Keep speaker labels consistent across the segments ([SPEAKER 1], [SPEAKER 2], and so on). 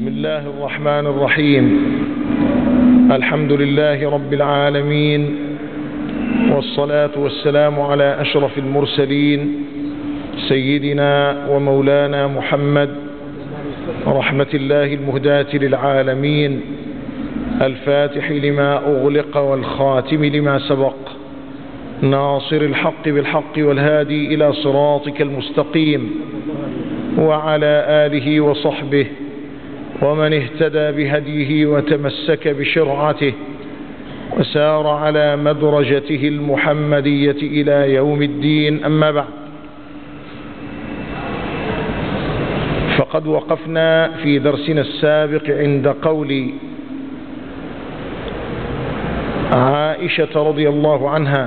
[SPEAKER 1] بسم الله الرحمن الرحيم الحمد لله رب العالمين والصلاة والسلام على أشرف المرسلين سيدنا ومولانا محمد رحمة الله المهداة للعالمين الفاتح لما أغلق والخاتم لما سبق ناصر الحق بالحق والهادي إلى صراطك المستقيم وعلى آله وصحبه ومن اهتدى بهديه وتمسك بشرعته وسار على مدرجته المحمدية إلى يوم الدين أما بعد فقد وقفنا في درسنا السابق عند قول عائشة رضي الله عنها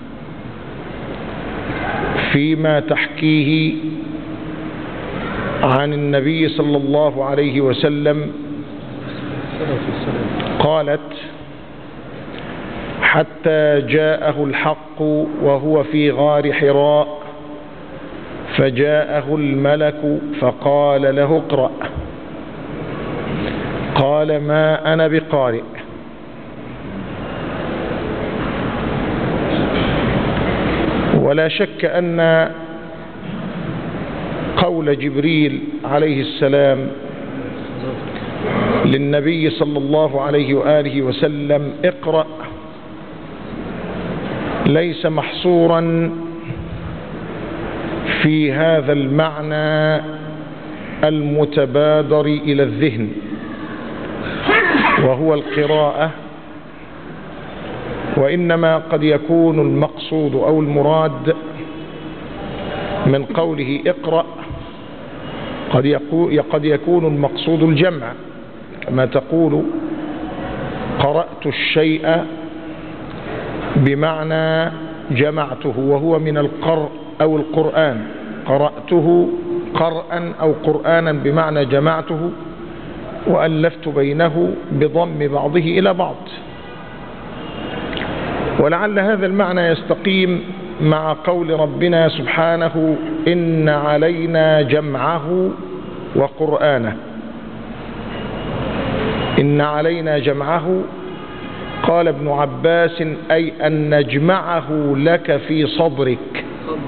[SPEAKER 1] فيما تحكيه عن النبي صلى الله عليه وسلم قالت حتى جاءه الحق وهو في غار حراء فجاءه الملك فقال له اقرأ قال ما أنا بقارئ ولا شك أن قول جبريل عليه السلام للنبي صلى الله عليه وآله وسلم اقرأ ليس محصورا في هذا المعنى المتبادر إلى الذهن وهو القراءة وإنما قد يكون المقصود أو المراد من قوله اقرأ قد, قد يكون المقصود الجمع كما تقول قرأت الشيء بمعنى جمعته وهو من القرء أو القرآن قرأته قرأا أو قرآنا بمعنى جمعته وألفت بينه بضم بعضه إلى بعض ولعل هذا المعنى يستقيم مع قول ربنا سبحانه إن علينا جمعه وقرآنه إن علينا جمعه قال ابن عباس أي أن نجمعه لك في صدرك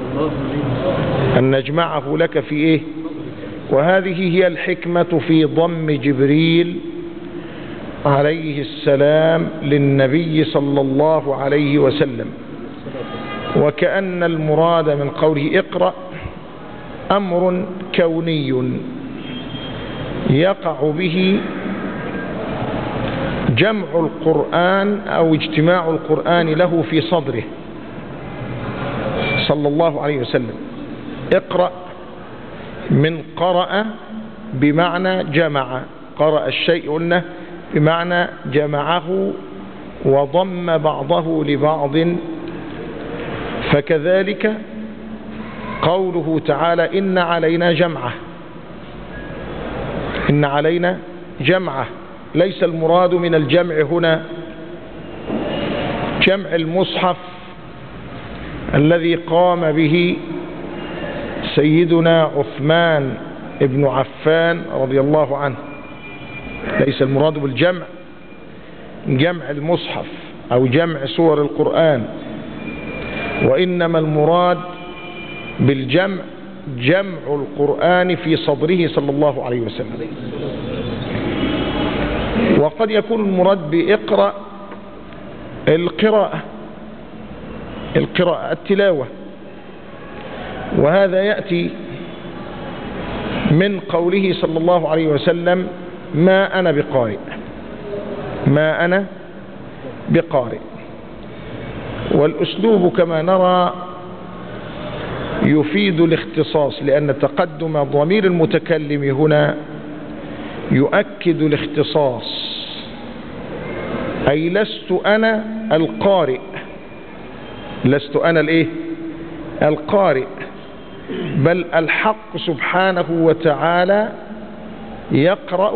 [SPEAKER 1] أن نجمعه لك في إيه وهذه هي الحكمة في ضم جبريل عليه السلام للنبي صلى الله عليه وسلم وكأن المراد من قوله اقرأ أمر كوني يقع به جمع القرآن أو اجتماع القرآن له في صدره صلى الله عليه وسلم اقرأ من قرأ بمعنى جمع قرأ الشيء قلنا بمعنى جمعه وضم بعضه لبعض فكذلك قوله تعالى إن علينا جمعه إن علينا جمعه ليس المراد من الجمع هنا جمع المصحف الذي قام به سيدنا عثمان ابن عفان رضي الله عنه ليس المراد بالجمع جمع المصحف أو جمع سور القرآن وإنما المراد بالجمع جمع القرآن في صدره صلى الله عليه وسلم وقد يكون المراد بإقرأ القراءة القراءة التلاوة وهذا يأتي من قوله صلى الله عليه وسلم ما أنا بقارئ ما أنا بقارئ والأسلوب كما نرى يفيد الاختصاص لأن تقدم ضمير المتكلم هنا يؤكد الاختصاص أي لست أنا القارئ لست أنا الإيه القارئ بل الحق سبحانه وتعالى يقرأ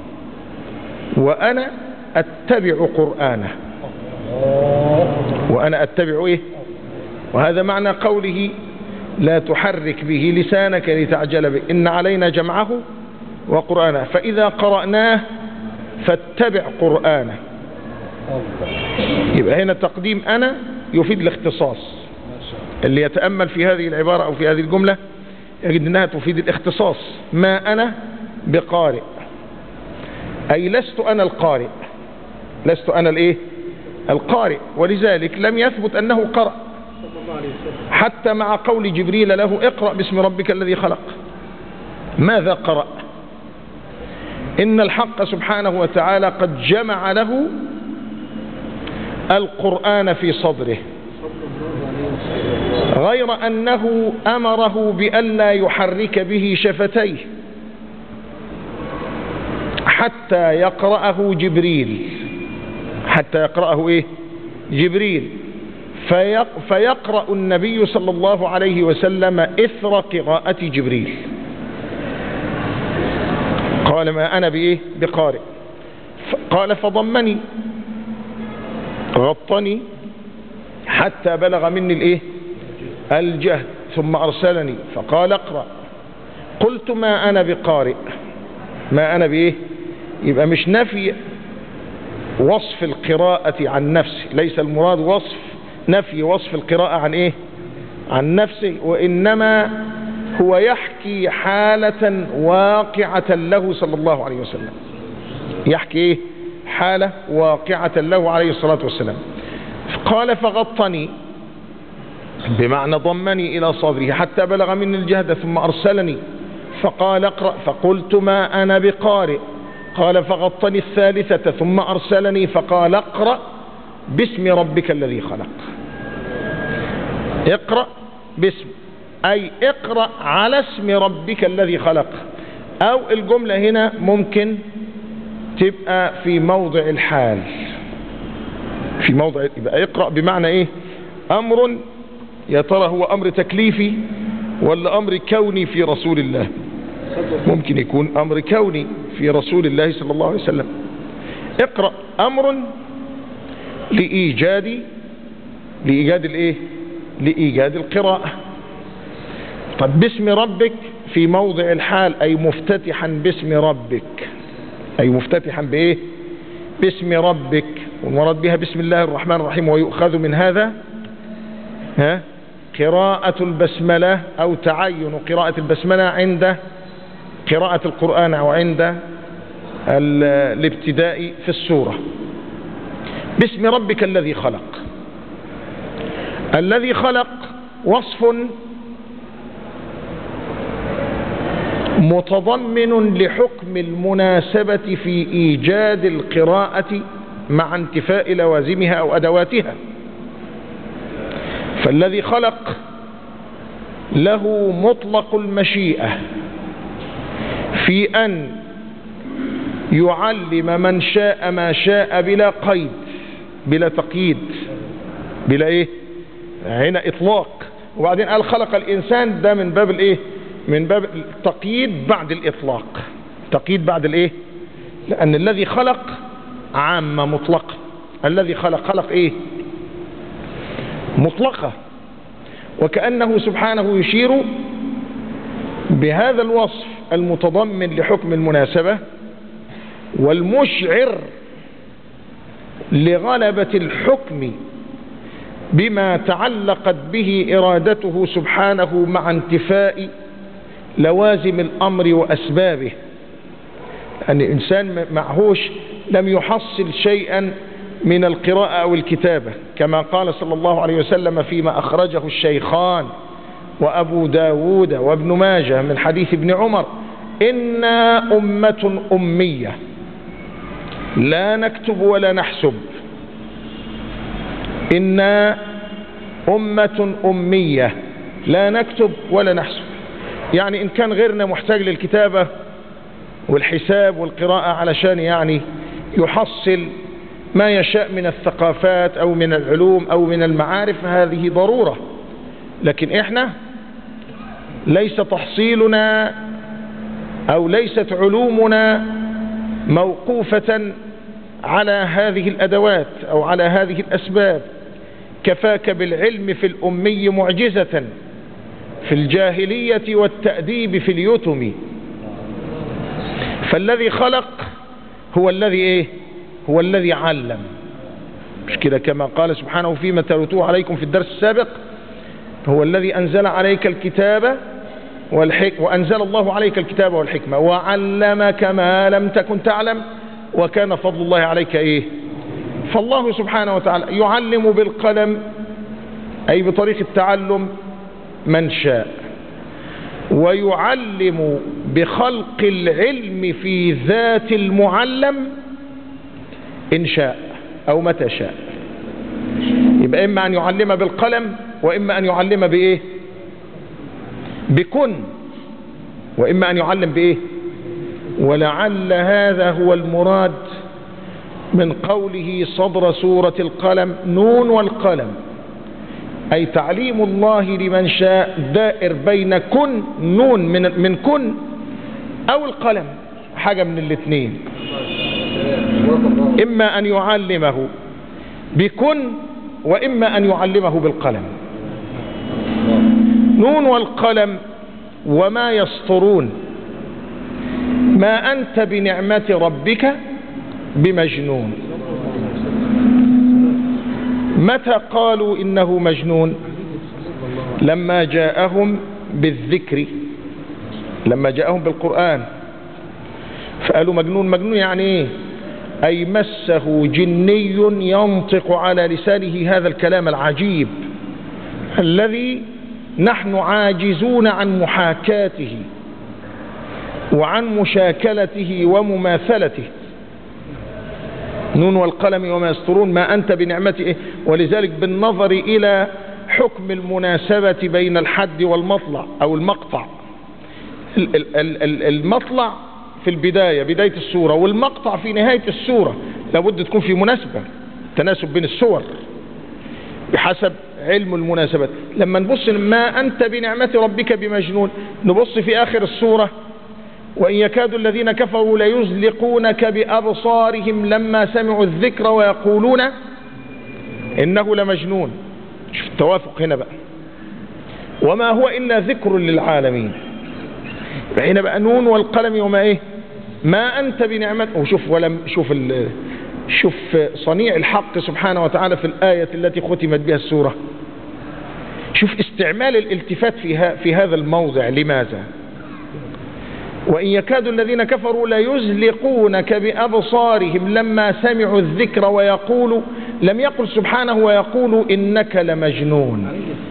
[SPEAKER 1] وأنا أتبع قرآنه وأنا أتبع إيه وهذا معنى قوله لا تحرك به لسانك لتعجل به إن علينا جمعه وقرآنه فإذا قرأناه فاتبع قرآنه يبقى هنا تقديم أنا يفيد الاختصاص اللي يتأمل في هذه العبارة أو في هذه الجملة يجد أنها تفيد الاختصاص ما أنا بقارئ أي لست أنا القارئ لست أنا الإيه القارئ ولذلك لم يثبت أنه قرأ حتى مع قول جبريل له اقرأ باسم ربك الذي خلق ماذا قرأ إن الحق سبحانه وتعالى قد جمع له القرآن في صدره غير أنه أمره بألا يحرك به شفتيه حتى يقرأه جبريل حتى يقرأه إيه جبريل فيق فيقرأ النبي صلى الله عليه وسلم إثر قراءة جبريل قال ما أنا بإيه بقارئ قال فضمني غطني حتى بلغ مني الإيه الجهد ثم أرسلني فقال اقرأ قلت ما أنا بقارئ ما أنا بإيه يبقى مش نفي وصف القراءة عن نفسه ليس المراد وصف نفي وصف القراءة عن إيه عن نفسه وإنما هو يحكي حالة واقعة له صلى الله عليه وسلم يحكي إيه حالة واقعة له عليه الصلاة والسلام قال فغطني بمعنى ضمني إلى صدره حتى بلغ مني الجهد ثم أرسلني فقال اقرأ فقلت ما أنا بقارئ قال فغطني الثالثة ثم أرسلني فقال اقرأ باسم ربك الذي خلق اقرأ باسم أي اقرأ على اسم ربك الذي خلق أو الجملة هنا ممكن تبقى في موضع الحال في موضع يبقى اقرأ بمعنى ايه امر يا ترى هو امر تكليفي ولا امر كوني في رسول الله ممكن يكون امر كوني في رسول الله صلى الله عليه وسلم اقرأ امر لايجاد لايجاد الايه لايجاد القراءة طب باسم ربك في موضع الحال اي مفتتحا باسم ربك اي مفتتحا بايه باسم ربك والمراد بها بسم الله الرحمن الرحيم ويؤخذ من هذا ها قراءة البسملة أو تعين قراءة البسملة عند قراءة القرآن أو عند الابتداء في السورة باسم ربك الذي خلق الذي خلق وصف متضمن لحكم المناسبة في إيجاد القراءة مع انتفاء لوازمها أو أدواتها فالذي خلق له مطلق المشيئة في أن يعلم من شاء ما شاء بلا قيد بلا تقييد بلا ايه هنا اطلاق وبعدين قال خلق الانسان ده من باب الايه من باب التقييد بعد الاطلاق تقييد بعد الايه لان الذي خلق عامة مطلقة الذي خلق خلق ايه مطلقة وكأنه سبحانه يشير بهذا الوصف المتضمن لحكم المناسبة والمشعر لغلبة الحكم بما تعلقت به إرادته سبحانه مع انتفاء لوازم الأمر وأسبابه أن الإنسان معهوش لم يحصل شيئا من القراءة أو الكتابة كما قال صلى الله عليه وسلم فيما أخرجه الشيخان وأبو داود وابن ماجه من حديث ابن عمر إنا أمة أمية لا نكتب ولا نحسب إنا أمة أمية لا نكتب ولا نحسب يعني إن كان غيرنا محتاج للكتابة والحساب والقراءة علشان يعني يحصل ما يشاء من الثقافات أو من العلوم أو من المعارف هذه ضرورة لكن إحنا ليس تحصيلنا أو ليست علومنا موقوفة على هذه الأدوات أو على هذه الأسباب كفاك بالعلم في الأمي معجزة في الجاهلية والتأديب في اليتم فالذي خلق هو الذي ايه هو الذي علم مش كده كما قال سبحانه فيما تلوتوه عليكم في الدرس السابق هو الذي أنزل عليك الكتاب والحك وأنزل الله عليك الكتاب والحكمة وعلمك ما لم تكن تعلم وكان فضل الله عليك إيه فالله سبحانه وتعالى يعلم بالقلم أي بطريق التعلم من شاء ويعلم بخلق العلم في ذات المعلم إن شاء أو متى شاء يبقى إما أن يعلم بالقلم وإما أن يعلم بإيه بكن وإما أن يعلم بإيه ولعل هذا هو المراد من قوله صدر سورة القلم نون والقلم أي تعليم الله لمن شاء دائر بين كن نون من, من كن أو القلم حاجة من الاثنين إما أن يعلمه بكن وإما أن يعلمه بالقلم نون والقلم وما يسطرون ما أنت بنعمة ربك بمجنون متى قالوا إنه مجنون لما جاءهم بالذكر لما جاءهم بالقرآن فقالوا مجنون مجنون يعني ايه أي مسه جني ينطق على لسانه هذا الكلام العجيب الذي نحن عاجزون عن محاكاته وعن مشاكلته ومماثلته نون والقلم وما يسطرون ما أنت بنعمته ولذلك بالنظر إلى حكم المناسبة بين الحد والمطلع أو المقطع المطلع في البداية بداية السورة والمقطع في نهاية السورة لابد تكون في مناسبة تناسب بين السور بحسب علم المناسبات لما نبص ما أنت بنعمة ربك بمجنون نبص في آخر السورة وإن يكاد الذين كفروا ليزلقونك بأبصارهم لما سمعوا الذكر ويقولون إنه لمجنون شوف التوافق هنا بقى وما هو إلا ذكر للعالمين فهنا بقى نون والقلم وما إيه ما أنت بنعمة وشوف ولم شوف ال شوف صنيع الحق سبحانه وتعالى في الآية التي ختمت بها السورة شوف استعمال الالتفات فيها في هذا الموضع لماذا وإن يكاد الذين كفروا ليزلقونك بأبصارهم لما سمعوا الذكر ويقولوا لم يقل سبحانه ويقول إنك لمجنون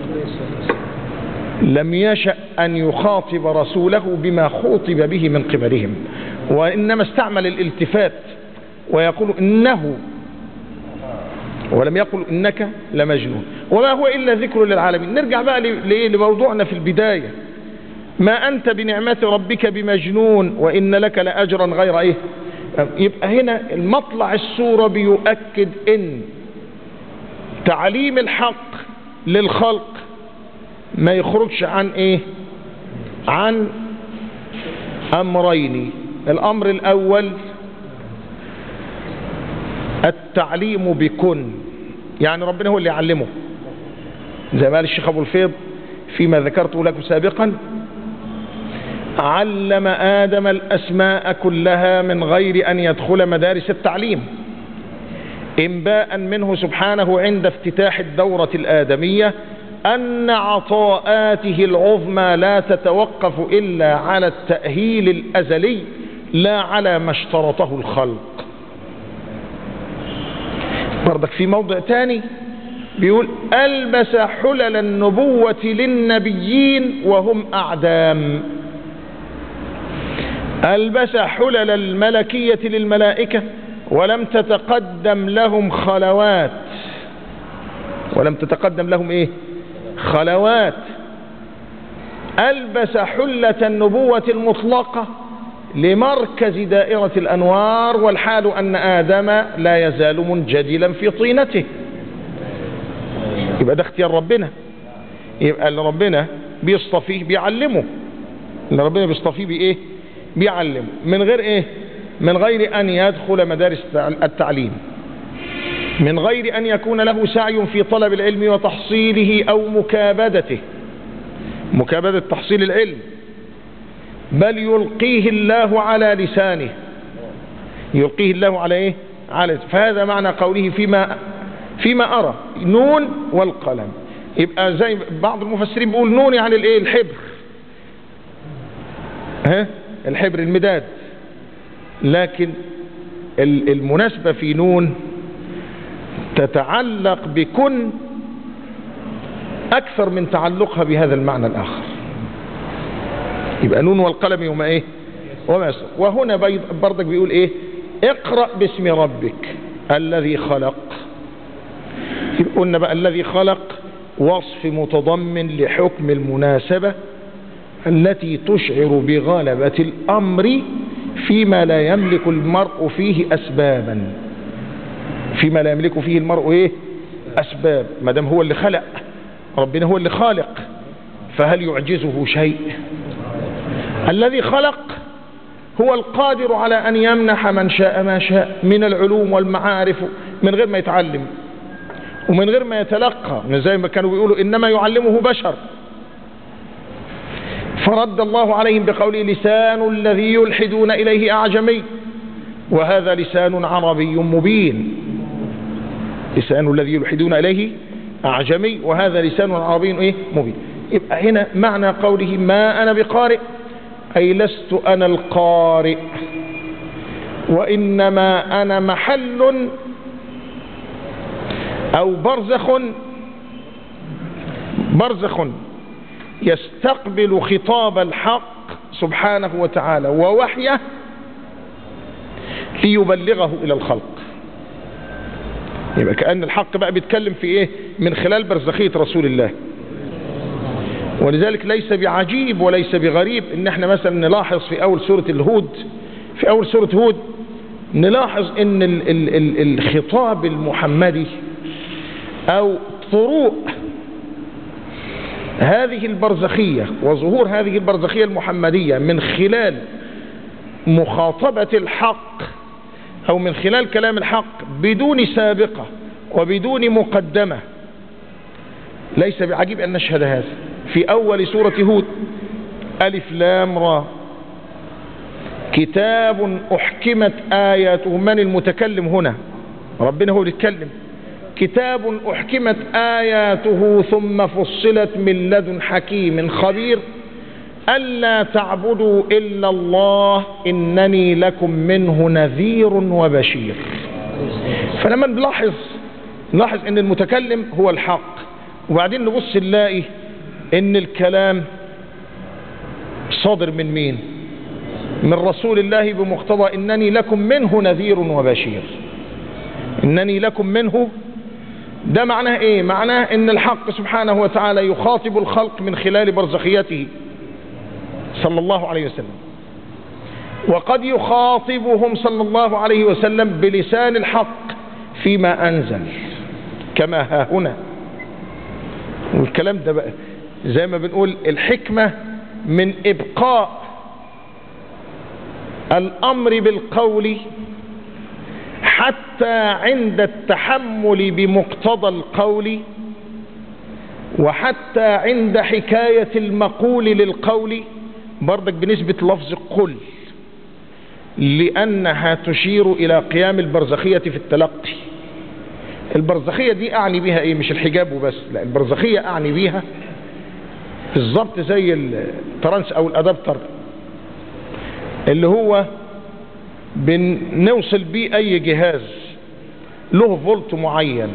[SPEAKER 1] لم يشأ أن يخاطب رسوله بما خوطب به من قبلهم وإنما استعمل الالتفات ويقول إنه ولم يقل إنك لمجنون وما هو إلا ذكر للعالمين نرجع بقى لموضوعنا في البداية ما أنت بنعمة ربك بمجنون وإن لك لأجرا غير إيه يبقى هنا المطلع السورة بيؤكد إن تعليم الحق للخلق ما يخرجش عن إيه عن أمرين الأمر الأول التعليم بكن يعني ربنا هو اللي يعلمه زي ما قال الشيخ أبو الفيض فيما ذكرت لكم سابقا علم آدم الأسماء كلها من غير أن يدخل مدارس التعليم إنباء منه سبحانه عند افتتاح الدورة الآدمية أن عطاءاته العظمى لا تتوقف إلا على التأهيل الأزلي لا على ما اشترطه الخلق برضك في موضع تاني بيقول ألبس حلل النبوة للنبيين وهم أعدام ألبس حلل الملكية للملائكة ولم تتقدم لهم خلوات ولم تتقدم لهم ايه خلوات ألبس حلة النبوة المطلقة لمركز دائرة الأنوار والحال أن آدم لا يزال منجدلا في طينته يبقى ده اختيار ربنا يبقى اللي ربنا بيصطفيه بيعلمه اللي ربنا بيصطفيه بإيه بيعلمه من غير إيه من غير أن يدخل مدارس التعليم من غير أن يكون له سعي في طلب العلم وتحصيله أو مكابدته مكابدة تحصيل العلم بل يلقيه الله على لسانه يلقيه الله على ايه على فهذا معنى قوله فيما فيما ارى نون والقلم يبقى زي بعض المفسرين بيقول نون يعني الايه الحبر ها الحبر المداد لكن المناسبة في نون تتعلق بكن أكثر من تعلقها بهذا المعنى الآخر يبقى نون والقلم يوم إيه وما يسر وهنا برضك بيقول إيه اقرأ باسم ربك الذي خلق قلنا بقى الذي خلق وصف متضمن لحكم المناسبة التي تشعر بغلبة الأمر فيما لا يملك المرء فيه أسبابا فيما لا يملك فيه المرء إيه أسباب ما دام هو اللي خلق ربنا هو اللي خالق فهل يعجزه شيء الذي خلق هو القادر على أن يمنح من شاء ما شاء من العلوم والمعارف من غير ما يتعلم ومن غير ما يتلقى من زي ما كانوا بيقولوا إنما يعلمه بشر فرد الله عليهم بقوله لسان الذي يلحدون إليه أعجمي وهذا لسان عربي مبين لسان الذي يلحدون إليه أعجمي وهذا لسان عربي إيه مبين يبقى هنا معنى قوله ما أنا بقارئ أي لست أنا القارئ وإنما أنا محل أو برزخ برزخ يستقبل خطاب الحق سبحانه وتعالى ووحيه ليبلغه إلى الخلق يبقى كأن الحق بقى بيتكلم في إيه من خلال برزخية رسول الله ولذلك ليس بعجيب وليس بغريب ان احنا مثلا نلاحظ في اول سورة الهود في اول سورة هود نلاحظ ان ال ال ال الخطاب المحمدي او طروق هذه البرزخية وظهور هذه البرزخية المحمدية من خلال مخاطبة الحق او من خلال كلام الحق بدون سابقة وبدون مقدمة ليس بعجيب ان نشهد هذا في أول سورة هود ألف لام را كتاب أحكمت آياته من المتكلم هنا ربنا هو اللي يتكلم كتاب أحكمت آياته ثم فصلت من لدن حكيم خبير ألا تعبدوا إلا الله إنني لكم منه نذير وبشير فلما نلاحظ نلاحظ ان المتكلم هو الحق وبعدين نبص نلاقي ان الكلام صادر من مين من رسول الله بمقتضى انني لكم منه نذير وبشير انني لكم منه ده معناه ايه معناه ان الحق سبحانه وتعالى يخاطب الخلق من خلال برزخيته صلى الله عليه وسلم وقد يخاطبهم صلى الله عليه وسلم بلسان الحق فيما انزل كما ها هنا والكلام ده بقى زي ما بنقول الحكمة من ابقاء الامر بالقول حتى عند التحمل بمقتضى القول وحتى عند حكاية المقول للقول برضك بنسبة لفظ قل لأنها تشير إلى قيام البرزخية في التلقي البرزخية دي أعني بها إيه مش الحجاب وبس لا البرزخية أعني بها بالظبط زي الترانس أو الأدابتر اللي هو بنوصل بيه أي جهاز له فولت معين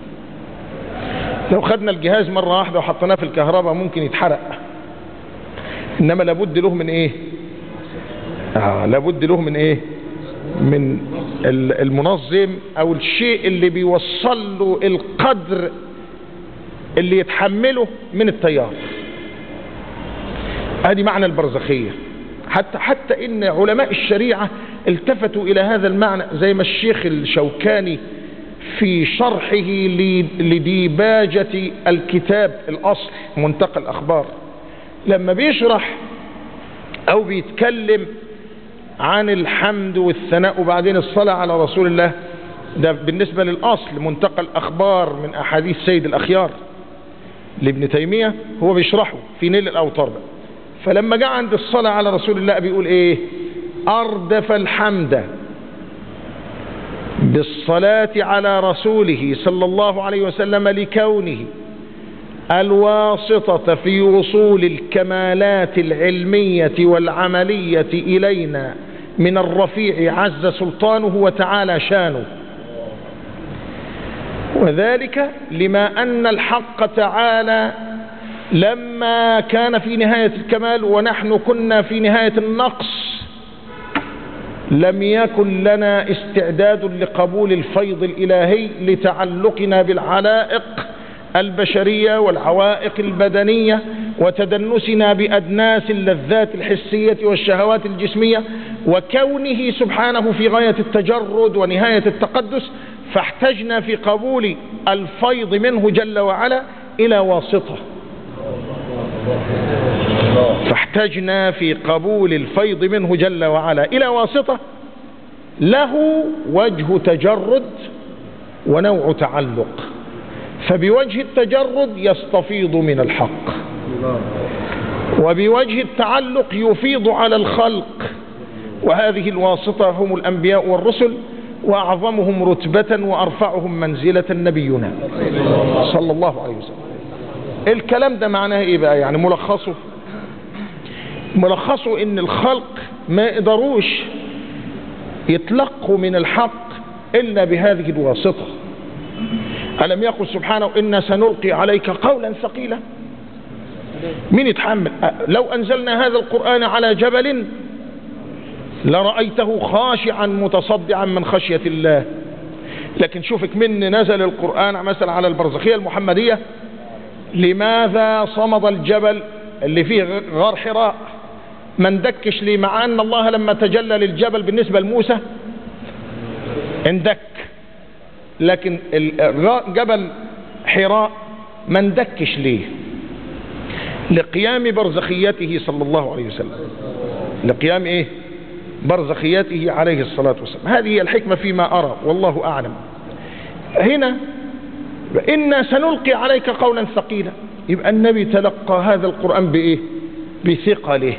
[SPEAKER 1] لو خدنا الجهاز مرة واحدة وحطيناه في الكهرباء ممكن يتحرق إنما لابد له من إيه آه لابد له من إيه من المنظم او الشيء اللي بيوصل له القدر اللي يتحمله من التيار ادي معنى البرزخية حتى حتى ان علماء الشريعة التفتوا الى هذا المعنى زي ما الشيخ الشوكاني في شرحه لديباجة الكتاب الاصل منتقى الاخبار لما بيشرح او بيتكلم عن الحمد والثناء وبعدين الصلاة على رسول الله ده بالنسبة للأصل منتقى الأخبار من أحاديث سيد الأخيار لابن تيمية هو بيشرحه في نيل الأوطار بقى فلما جاء عند الصلاة على رسول الله بيقول ايه اردف الحمد بالصلاة على رسوله صلى الله عليه وسلم لكونه الواسطة في وصول الكمالات العلمية والعملية إلينا من الرفيع عز سلطانه وتعالى شانه وذلك لما أن الحق تعالى لما كان في نهاية الكمال ونحن كنا في نهاية النقص لم يكن لنا استعداد لقبول الفيض الإلهي لتعلقنا بالعلائق البشرية والعوائق البدنية وتدنسنا بأدناس اللذات الحسية والشهوات الجسمية وكونه سبحانه في غاية التجرد ونهاية التقدس فاحتجنا في قبول الفيض منه جل وعلا إلى واسطة فاحتجنا في قبول الفيض منه جل وعلا إلى واسطة له وجه تجرد ونوع تعلق فبوجه التجرد يستفيض من الحق وبوجه التعلق يفيض على الخلق وهذه الواسطة هم الأنبياء والرسل وأعظمهم رتبة وأرفعهم منزلة نبينا صلى الله عليه وسلم الكلام ده معناه ايه بقى يعني ملخصه ملخصه ان الخلق ما يقدروش يتلقوا من الحق الا بهذه الواسطة ألم يقل سبحانه إنا سنلقي عليك قولا ثقيلا مين يتحمل لو أنزلنا هذا القرآن على جبل لرأيته خاشعا متصدعا من خشية الله لكن شوفك من نزل القرآن مثلا على البرزخية المحمدية لماذا صمد الجبل اللي فيه غار حراء ما اندكش ليه مع أن الله لما تجلى للجبل بالنسبة لموسى اندك لكن جبل حراء ما اندكش ليه لقيام برزخيته صلى الله عليه وسلم لقيام ايه برزخيته عليه الصلاة والسلام هذه هي الحكمة فيما أرى والله أعلم هنا إنا سنلقي عليك قولا ثقيلا يبقى النبي تلقى هذا القرآن بإيه بثقله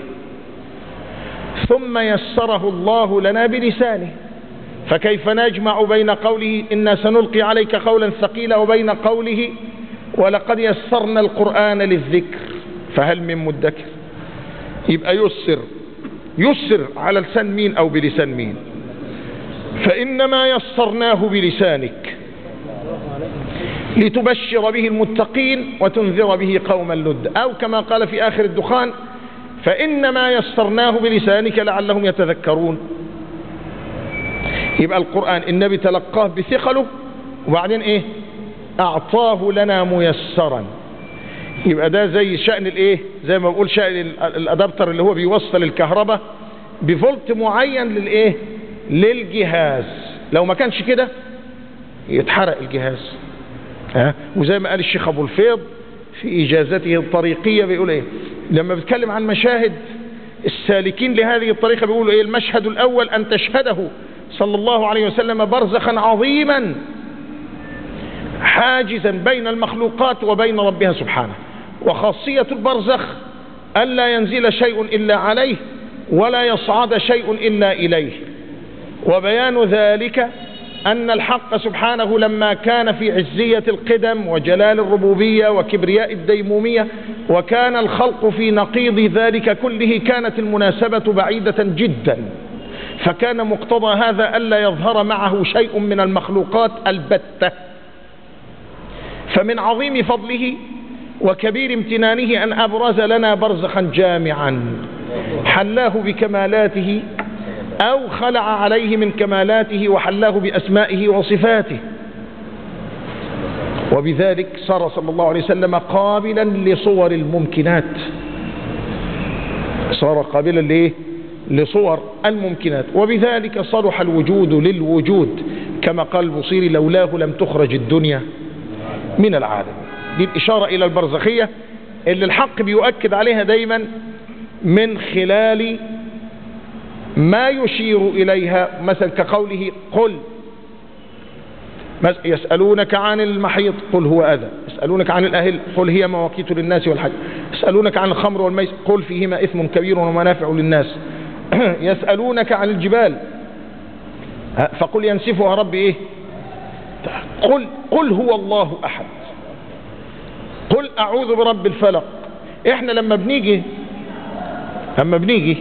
[SPEAKER 1] ثم يسره الله لنا بلسانه فكيف نجمع بين قوله إنا سنلقي عليك قولا ثقيلا وبين قوله ولقد يسرنا القرآن للذكر فهل من مدكر يبقى يسر يسر على لسان مين أو بلسان مين فإنما يسرناه بلسانك لتبشر به المتقين وتنذر به قوما لد أو كما قال في آخر الدخان فإنما يسرناه بلسانك لعلهم يتذكرون يبقى القرآن النبي تلقاه بثقله وبعدين ايه اعطاه لنا ميسرا يبقى ده زي شأن الايه زي ما بقول شأن الادابتر اللي هو بيوصل الكهرباء بفولت معين للايه للجهاز لو ما كانش كده يتحرق الجهاز ها وزي ما قال الشيخ ابو الفيض في اجازته الطريقية بيقول ايه لما بيتكلم عن مشاهد السالكين لهذه الطريقة بيقولوا ايه المشهد الاول ان تشهده صلى الله عليه وسلم برزخا عظيما حاجزا بين المخلوقات وبين ربها سبحانه وخاصية البرزخ ألا ينزل شيء إلا عليه ولا يصعد شيء إلا إليه وبيان ذلك أن الحق سبحانه لما كان في عزية القدم وجلال الربوبية وكبرياء الديمومية وكان الخلق في نقيض ذلك كله كانت المناسبة بعيدة جدا فكان مقتضى هذا ألا يظهر معه شيء من المخلوقات البتة فمن عظيم فضله وكبير امتنانه أن أبرز لنا برزخا جامعا حلاه بكمالاته أو خلع عليه من كمالاته وحلاه بأسمائه وصفاته وبذلك صار صلى الله عليه وسلم قابلا لصور الممكنات صار قابلا لإيه لصور الممكنات وبذلك صلح الوجود للوجود كما قال البصيري لولاه لم تخرج الدنيا من العالم دي الإشارة إلى البرزخية اللي الحق بيؤكد عليها دايما من خلال ما يشير إليها مثل كقوله قل مس- يسألونك عن المحيط قل هو أذى يسألونك عن الأهل قل هي مواقيت للناس والحج يسألونك عن الخمر والميسر قل فيهما إثم كبير ومنافع للناس يسألونك عن الجبال ها، فقل ينسفها ربي إيه قل قل هو الله أحد قل أعوذ برب الفلق إحنا لما بنيجي لما بنيجي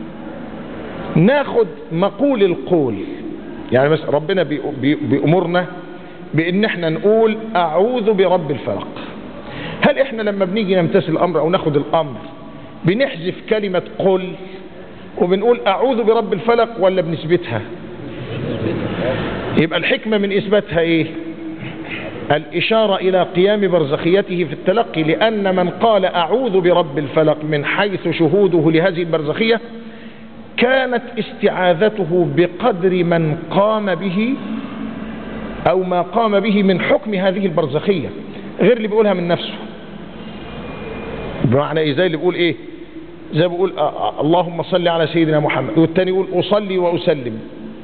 [SPEAKER 1] ناخد مقول القول يعني مثلا ربنا بي- بي- بيأمرنا بان احنا نقول اعوذ برب الفلق هل احنا لما بنيجي نمتثل الامر او ناخد الامر بنحذف كلمة قل وبنقول اعوذ برب الفلق ولا بنثبتها يبقى الحكمة من اثباتها ايه الاشارة الى قيام برزخيته في التلقي لان من قال اعوذ برب الفلق من حيث شهوده لهذه البرزخية كانت استعاذته بقدر من قام به او ما قام به من حكم هذه البرزخية غير اللي بيقولها من نفسه بمعنى ايه زي اللي بيقول ايه زي بيقول آه آه اللهم صل على سيدنا محمد والتاني يقول اصلي واسلم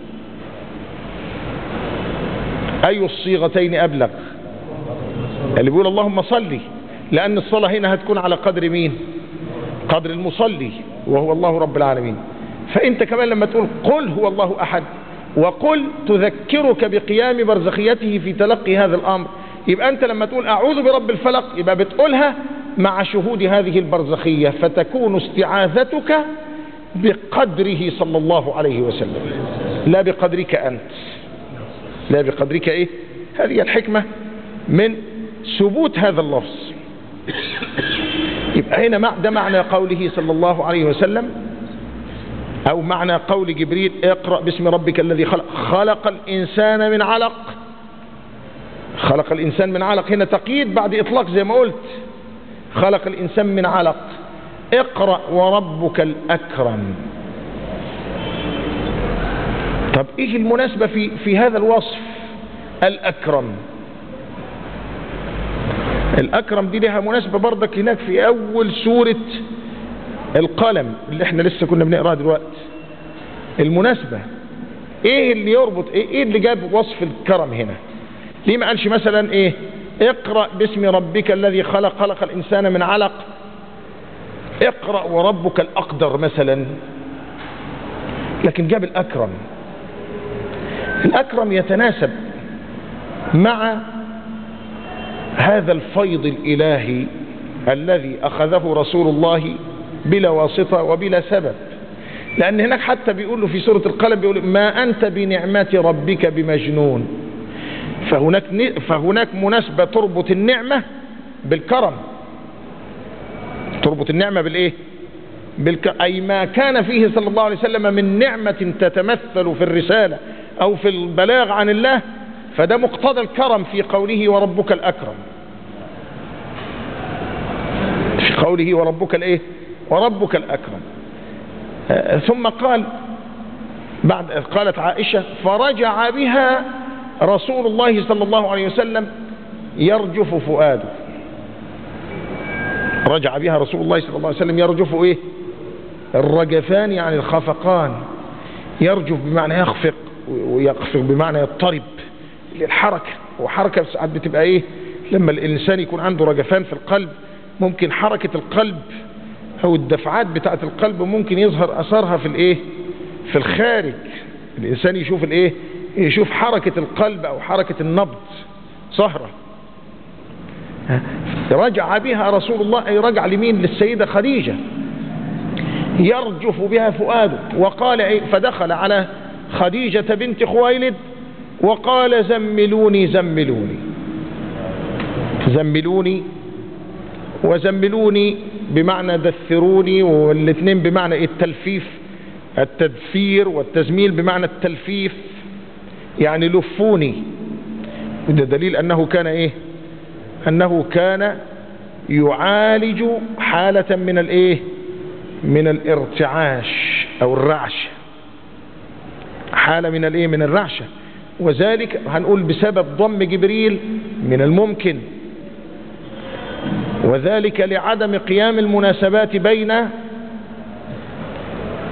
[SPEAKER 1] اي الصيغتين ابلغ اللي بيقول اللهم صلي لان الصلاة هنا هتكون على قدر مين قدر المصلي وهو الله رب العالمين فانت كمان لما تقول قل هو الله احد وقل تذكرك بقيام برزخيته في تلقي هذا الامر يبقى انت لما تقول اعوذ برب الفلق يبقى بتقولها مع شهود هذه البرزخية فتكون استعاذتك بقدره صلى الله عليه وسلم لا بقدرك انت لا بقدرك ايه هذه الحكمة من ثبوت هذا اللفظ يبقى هنا مع- ده معنى قوله صلى الله عليه وسلم او معنى قول جبريل اقرأ باسم ربك الذي خلق خلق الانسان من علق خلق الانسان من علق هنا تقييد بعد اطلاق زي ما قلت خلق الانسان من علق اقرأ وربك الاكرم طب ايه المناسبة في, في هذا الوصف الاكرم الاكرم دي لها مناسبة برضك هناك في اول سورة القلم اللي احنا لسه كنا بنقراها دلوقتي المناسبة ايه اللي يربط ايه, ايه اللي جاب وصف الكرم هنا ليه ما قالش مثلا ايه اقرأ باسم ربك الذي خلق خلق الانسان من علق اقرأ وربك الاقدر مثلا لكن جاب الاكرم الاكرم يتناسب مع هذا الفيض الالهي الذي اخذه رسول الله بلا واسطة وبلا سبب لأن هناك حتى بيقول له في سورة القلم بيقول ما أنت بنعمة ربك بمجنون فهناك, ن- فهناك مناسبة تربط النعمة بالكرم تربط النعمة بالإيه بالك... أي ما كان فيه صلى الله عليه وسلم من نعمة تتمثل في الرسالة أو في البلاغ عن الله فده مقتضى الكرم في قوله وربك الأكرم في قوله وربك الايه وربك الاكرم آه، ثم قال بعد قالت عائشة فرجع بها رسول الله صلى الله عليه وسلم يرجف فؤاده رجع بها رسول الله صلى الله عليه وسلم يرجف ايه الرجفان يعني الخفقان يرجف بمعنى يخفق ويخفق بمعنى يضطرب للحركة وحركة ساعات بتبقى ايه لما الانسان يكون عنده رجفان في القلب ممكن حركة القلب او الدفعات بتاعة القلب ممكن يظهر اثرها في الايه في الخارج الانسان يشوف الايه يشوف حركة القلب او حركة النبض صهرة رجع بها رسول الله اي رجع لمين للسيدة خديجة يرجف بها فؤاده وقال إيه فدخل على خديجة بنت خويلد وقال زملوني زملوني زملوني وزملوني بمعنى دثروني والاثنين بمعنى التلفيف التدثير والتزميل بمعنى التلفيف يعني لفوني وده دليل انه كان ايه انه كان يعالج حالة من الايه من الارتعاش او الرعش حالة من الايه من الرعشة وذلك هنقول بسبب ضم جبريل من الممكن وذلك لعدم قيام المناسبات بين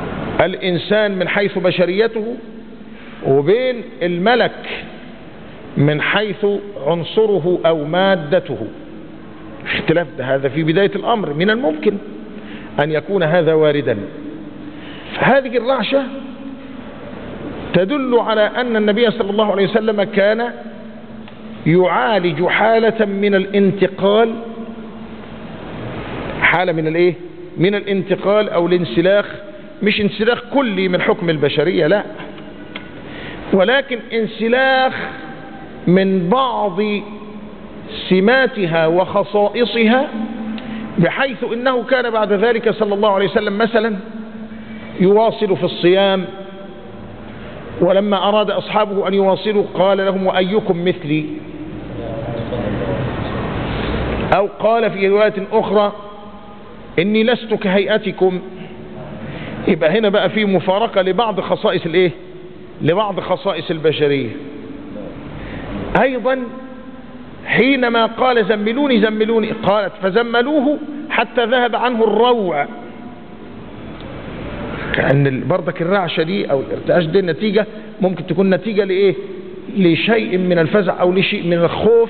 [SPEAKER 1] الإنسان من حيث بشريته وبين الملك من حيث عنصره أو مادته اختلاف هذا في بداية الأمر من الممكن أن يكون هذا واردا فهذه الرعشة تدل على أن النبي صلى الله عليه وسلم كان يعالج حالة من الانتقال حالة من الايه من الانتقال او الانسلاخ مش انسلاخ كلي من حكم البشرية لا ولكن انسلاخ من بعض سماتها وخصائصها بحيث انه كان بعد ذلك صلى الله عليه وسلم مثلا يواصل في الصيام ولما اراد اصحابه ان يواصلوا قال لهم وايكم مثلي او قال في رواية اخرى اني لست كهيئتكم يبقى هنا بقى في مفارقة لبعض خصائص الايه لبعض خصائص البشرية ايضا حينما قال زملوني زملوني قالت فزملوه حتى ذهب عنه الروع كأن بردك الرعشة دي او الارتعاش دي النتيجة ممكن تكون نتيجة لايه لشيء من الفزع او لشيء من الخوف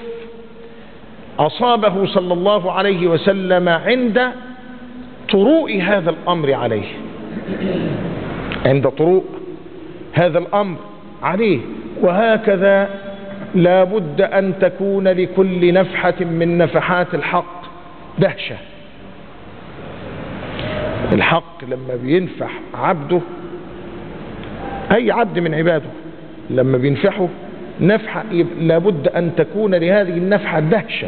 [SPEAKER 1] اصابه صلى الله عليه وسلم عند طروء هذا الامر عليه عند طروء هذا الامر عليه وهكذا لا بد ان تكون لكل نفحة من نفحات الحق دهشة الحق لما بينفح عبده اي عبد من عباده لما بينفحه نفحة لابد ان تكون لهذه النفحة دهشة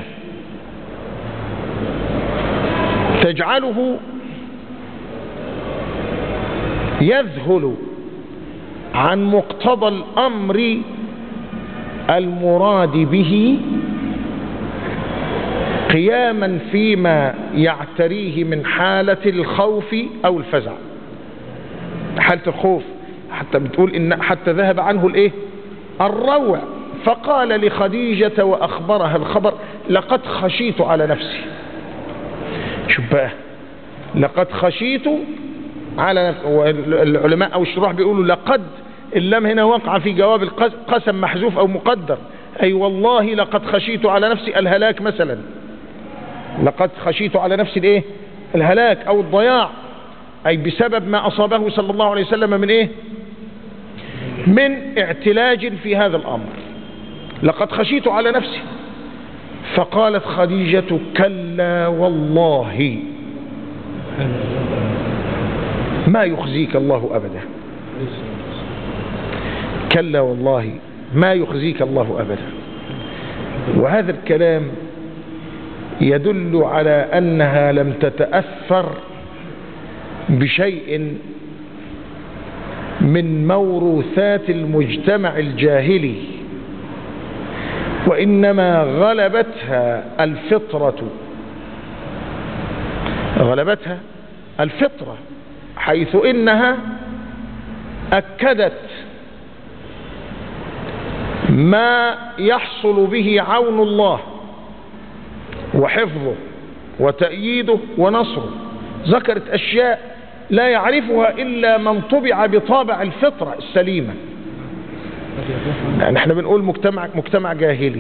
[SPEAKER 1] تجعله يذهل عن مقتضى الامر المراد به قياما فيما يعتريه من حالة الخوف او الفزع حالة الخوف حتى بتقول ان حتى ذهب عنه الايه الروع فقال لخديجة واخبرها الخبر لقد خشيت على نفسي شوف بقى لقد خشيت على العلماء او الشراح بيقولوا لقد اللام هنا وقع في جواب القسم محذوف او مقدر اي والله لقد خشيت على نفسي الهلاك مثلا لقد خشيت على نفسي الايه الهلاك او الضياع اي بسبب ما اصابه صلى الله عليه وسلم من ايه من اعتلاج في هذا الامر لقد خشيت على نفسي فقالت خديجة كلا والله ما يخزيك الله أبدا كلا والله ما يخزيك الله أبدا وهذا الكلام يدل على أنها لم تتأثر بشيء من موروثات المجتمع الجاهلي وإنما غلبتها الفطرة غلبتها الفطرة حيث إنها أكدت ما يحصل به عون الله وحفظه وتأييده ونصره ذكرت أشياء لا يعرفها إلا من طبع بطابع الفطرة السليمة يعني احنا بنقول مجتمع, مجتمع جاهلي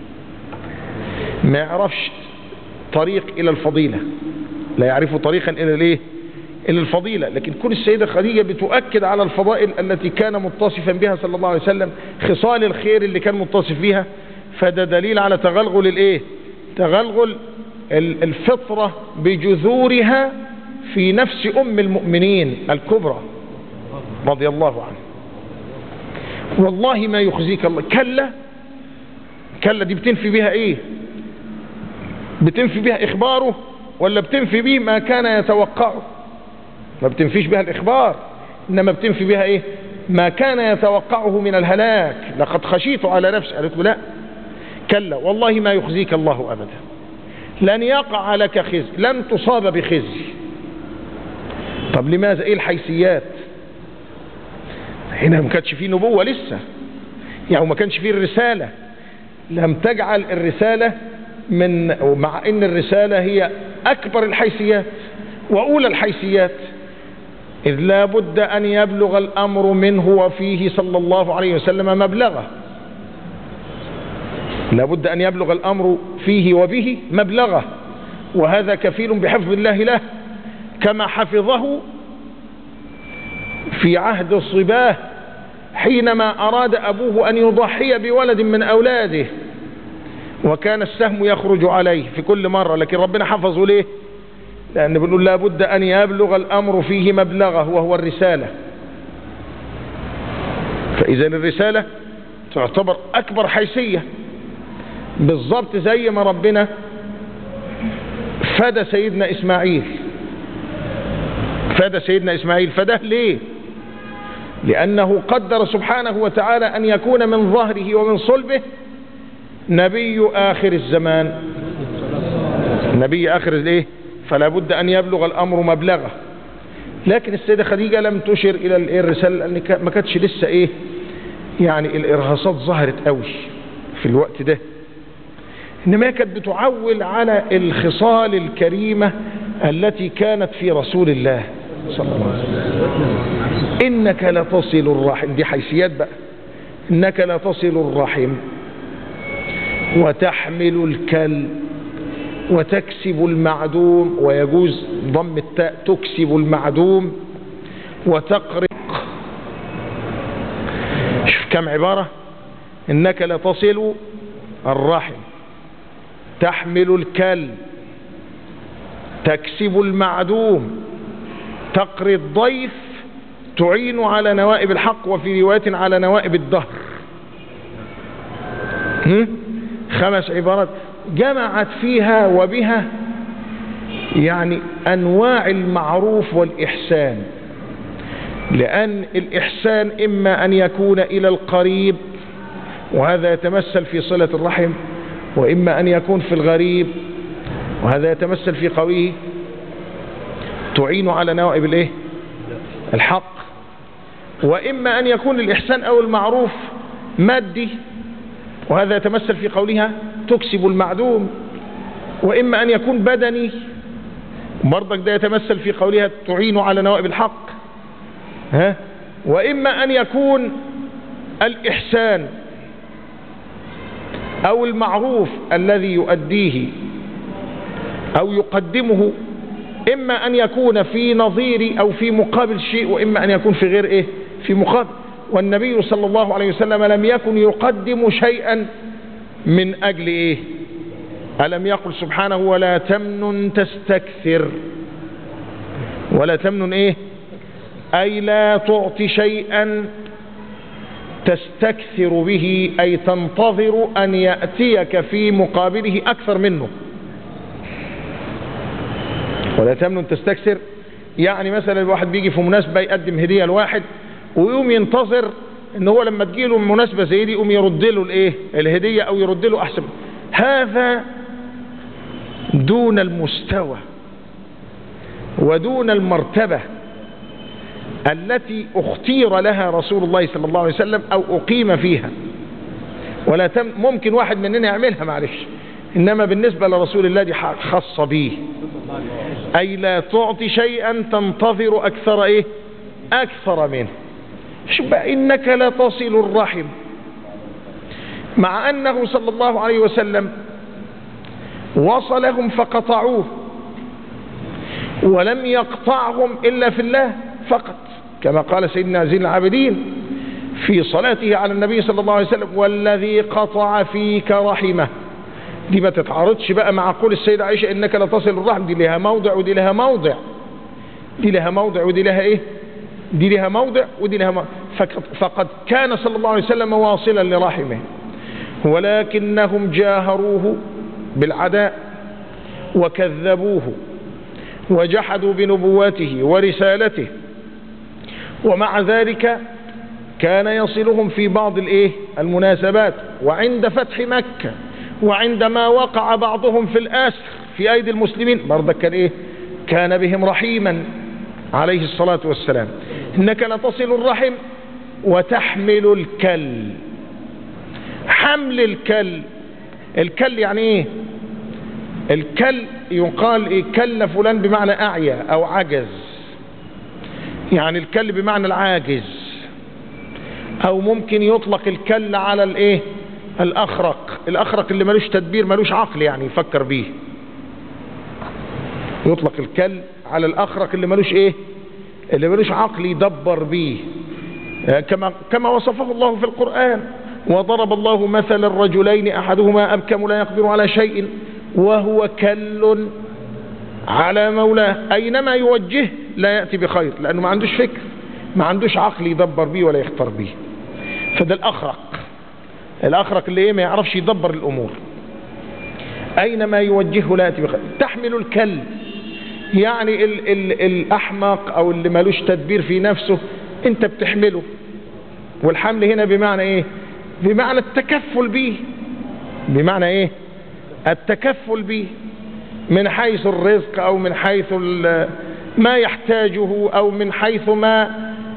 [SPEAKER 1] ما يعرفش طريق إلى الفضيلة لا يعرف طريقا إلى الايه إلى الفضيلة لكن كل السيدة خديجة بتؤكد على الفضائل التي كان متصفا بها صلى الله عليه وسلم خصال الخير اللي كان متصف بها فده دليل على تغلغل الايه تغلغل الفطرة بجذورها في نفس أم المؤمنين الكبرى رضي الله عنه والله ما يخزيك الله كلا كلا دي بتنفي بها ايه بتنفي بها اخباره ولا بتنفي به ما كان يتوقعه ما بتنفيش بها الاخبار انما بتنفي بها ايه ما كان يتوقعه من الهلاك لقد خشيت على نفسي قالت له لا كلا والله ما يخزيك الله ابدا لن يقع لك خزي لن تصاب بخزي طب لماذا ايه الحيثيات هنا ما كانش فيه نبوة لسه يعني ما كانش فيه الرسالة لم تجعل الرسالة من مع ان الرسالة هي اكبر الحيثيات واولى الحيثيات اذ لا بد ان يبلغ الامر منه وفيه صلى الله عليه وسلم مبلغه لابد أن يبلغ الأمر فيه وبه مبلغه وهذا كفيل بحفظ الله له كما حفظه في عهد الصباه حينما أراد أبوه أن يضحي بولد من أولاده وكان السهم يخرج عليه في كل مرة لكن ربنا حفظه ليه لأن بنقول لابد أن يبلغ الأمر فيه مبلغه وهو الرسالة فإذا الرسالة تعتبر أكبر حيثية بالضبط زي ما ربنا فدى سيدنا إسماعيل فدى سيدنا إسماعيل فده ليه لأنه قدر سبحانه وتعالى أن يكون من ظهره ومن صلبه نبي آخر الزمان نبي آخر الايه فلا بد أن يبلغ الأمر مبلغه لكن السيدة خديجة لم تشر إلى الرسالة لأن ما كانتش لسه إيه يعني الإرهاصات ظهرت قوي في الوقت ده إنما كانت بتعول على الخصال الكريمة التي كانت في رسول الله صلى الله عليه وسلم إنك لتصل الرحم دي حيثيات بقى إنك لتصل الرحم وتحمل الكل وتكسب المعدوم ويجوز ضم التاء تكسب المعدوم وتقرق شوف كم عبارة إنك لتصل الرحم تحمل الكل تكسب المعدوم تقري الضيف تعين على نوائب الحق وفي رواية على نوائب الدهر خمس عبارات جمعت فيها وبها يعني أنواع المعروف والإحسان لأن الإحسان إما أن يكون إلى القريب وهذا يتمثل في صلة الرحم وإما أن يكون في الغريب وهذا يتمثل في قويه تعين على نوائب الايه الحق وإما أن يكون الإحسان أو المعروف مادي وهذا يتمثل في قولها تكسب المعدوم وإما أن يكون بدني برضك ده يتمثل في قولها تعين على نوائب الحق ها وإما أن يكون الإحسان أو المعروف الذي يؤديه أو يقدمه إما أن يكون في نظير أو في مقابل شيء وإما أن يكون في غير إيه في مقابل والنبي صلى الله عليه وسلم لم يكن يقدم شيئا من أجل إيه ألم يقل سبحانه ولا تمنن تستكثر ولا تمنن إيه أي لا تعطي شيئا تستكثر به أي تنتظر أن يأتيك في مقابله أكثر منه ولا تمنن تستكثر يعني مثلا الواحد بيجي في مناسبة يقدم هدية لواحد ويقوم ينتظر ان هو لما تجيله مناسبة زي دي يقوم يرد له الايه الهدية او يرد له احسن هذا دون المستوى ودون المرتبة التي اختير لها رسول الله صلى الله عليه وسلم او اقيم فيها ولا تم ممكن واحد مننا يعملها معلش انما بالنسبة لرسول الله دي خاصة به اي لا تعطي شيئا تنتظر اكثر ايه اكثر منه شوف بقى انك لا تصل الرحم مع انه صلى الله عليه وسلم وصلهم فقطعوه ولم يقطعهم الا في الله فقط كما قال سيدنا زين العابدين في صلاته على النبي صلى الله عليه وسلم والذي قطع فيك رحمه دي ما تتعارضش بقى مع قول السيدة عائشة انك لا تصل الرحم دي لها موضع ودي لها موضع دي لها موضع ودي لها ايه دي لها موضع ودي لها موضع فقد كان صلى الله عليه وسلم واصلا لرحمه ولكنهم جاهروه بالعداء وكذبوه وجحدوا بنبوته ورسالته ومع ذلك كان يصلهم في بعض الايه المناسبات وعند فتح مكة وعندما وقع بعضهم في الاسر في ايدي المسلمين برضك كان ايه كان بهم رحيما عليه الصلاة والسلام انك لتصل الرحم وتحمل الكل حمل الكل الكل يعني ايه الكل يقال إيه كل فلان بمعنى اعيا او عجز يعني الكل بمعنى العاجز او ممكن يطلق الكل على الايه الأخرق الأخرق اللي ملوش تدبير ملوش عقل يعني يفكر بيه يطلق الكل على الأخرق اللي ملوش إيه اللي ملوش عقل يدبر بيه كما, كما وصفه الله في القرآن وضرب الله مثل الرجلين أحدهما أبكم لا يقدر على شيء وهو كل على مولاه أينما يوجه لا يأتي بخير لأنه ما عندوش فكر ما عندوش عقل يدبر بيه ولا يختار بيه فده الأخرق الأخرق اللي إيه ما يعرفش يدبر الأمور أينما يوجهه لا يأتي بخير تحمل الكل يعني ال ال الأحمق أو اللي ملوش تدبير في نفسه أنت بتحمله والحمل هنا بمعنى إيه بمعنى التكفل به بمعنى إيه التكفل به من حيث الرزق أو من حيث ما يحتاجه أو من حيث ما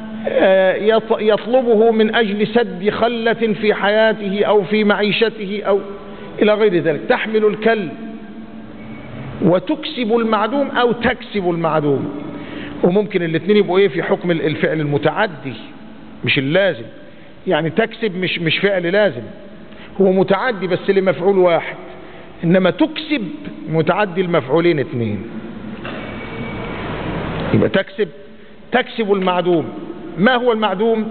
[SPEAKER 1] يطلبه من أجل سد خلة في حياته أو في معيشته أو إلى غير ذلك تحمل الكل وتكسب المعدوم أو تكسب المعدوم وممكن الاثنين يبقوا ايه في حكم الفعل المتعدي مش اللازم يعني تكسب مش مش فعل لازم هو متعدي بس لمفعول واحد انما تكسب متعدي المفعولين اثنين يبقى تكسب تكسب المعدوم ما هو المعدوم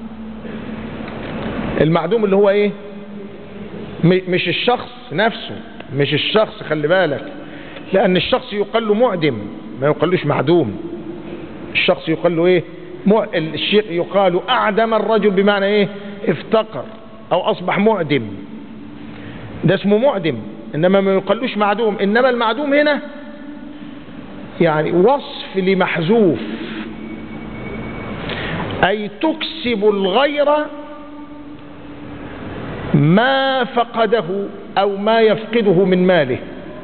[SPEAKER 1] المعدوم اللي هو ايه مش الشخص نفسه مش الشخص خلي بالك لان الشخص يقال له معدم ما يقالوش معدوم الشخص يقال له ايه مع... الشيء يقال اعدم الرجل بمعنى ايه افتقر او اصبح معدم ده اسمه معدم انما ما يقالوش معدوم انما المعدوم هنا يعني وصف لمحذوف اي تكسب الغير ما فقده او ما يفقده من ماله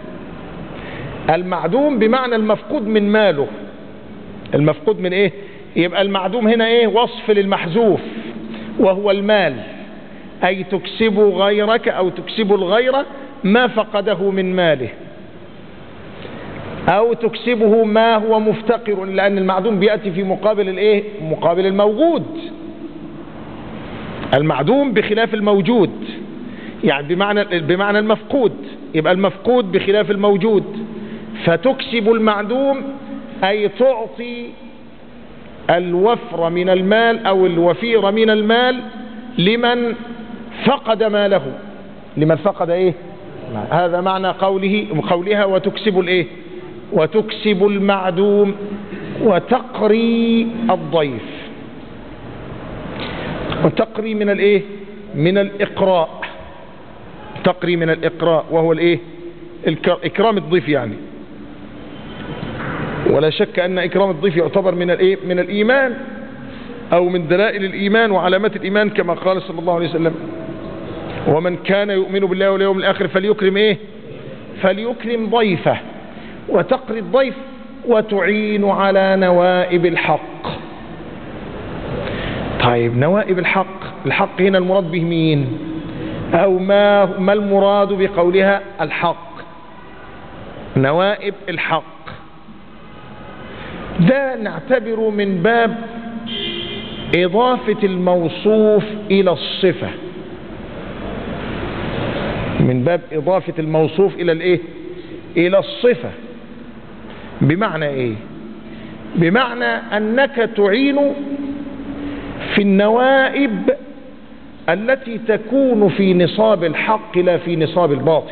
[SPEAKER 1] المعدوم بمعنى المفقود من ماله المفقود من ايه يبقى المعدوم هنا ايه وصف للمحذوف وهو المال اي تكسب غيرك او تكسب الغير ما فقده من ماله او تكسبه ما هو مفتقر لان المعدوم بيأتي في مقابل الايه مقابل الموجود المعدوم بخلاف الموجود يعني بمعنى بمعنى المفقود يبقى المفقود بخلاف الموجود فتكسب المعدوم أي تعطي الوفر من المال أو الوفير من المال لمن فقد ماله لمن فقد إيه هذا معنى قوله قولها وتكسب الإيه وتكسب المعدوم وتقري الضيف وتقري من الإيه من الإقراء تقري من الإقراء وهو الإيه إكرام الضيف يعني ولا شك أن إكرام الضيف يعتبر من الإيه؟ من الإيمان أو من دلائل الإيمان وعلامات الإيمان كما قال صلى الله عليه وسلم ومن كان يؤمن بالله واليوم الآخر فليكرم إيه فليكرم ضيفه وتقري الضيف وتعين على نوائب الحق طيب نوائب الحق الحق هنا المراد به مين أو ما, ما المراد بقولها الحق نوائب الحق ده نعتبره من باب إضافة الموصوف إلى الصفة من باب إضافة الموصوف إلى الإيه إلى الصفة بمعنى إيه بمعنى أنك تعين في النوائب التي تكون في نصاب الحق لا في نصاب الباطل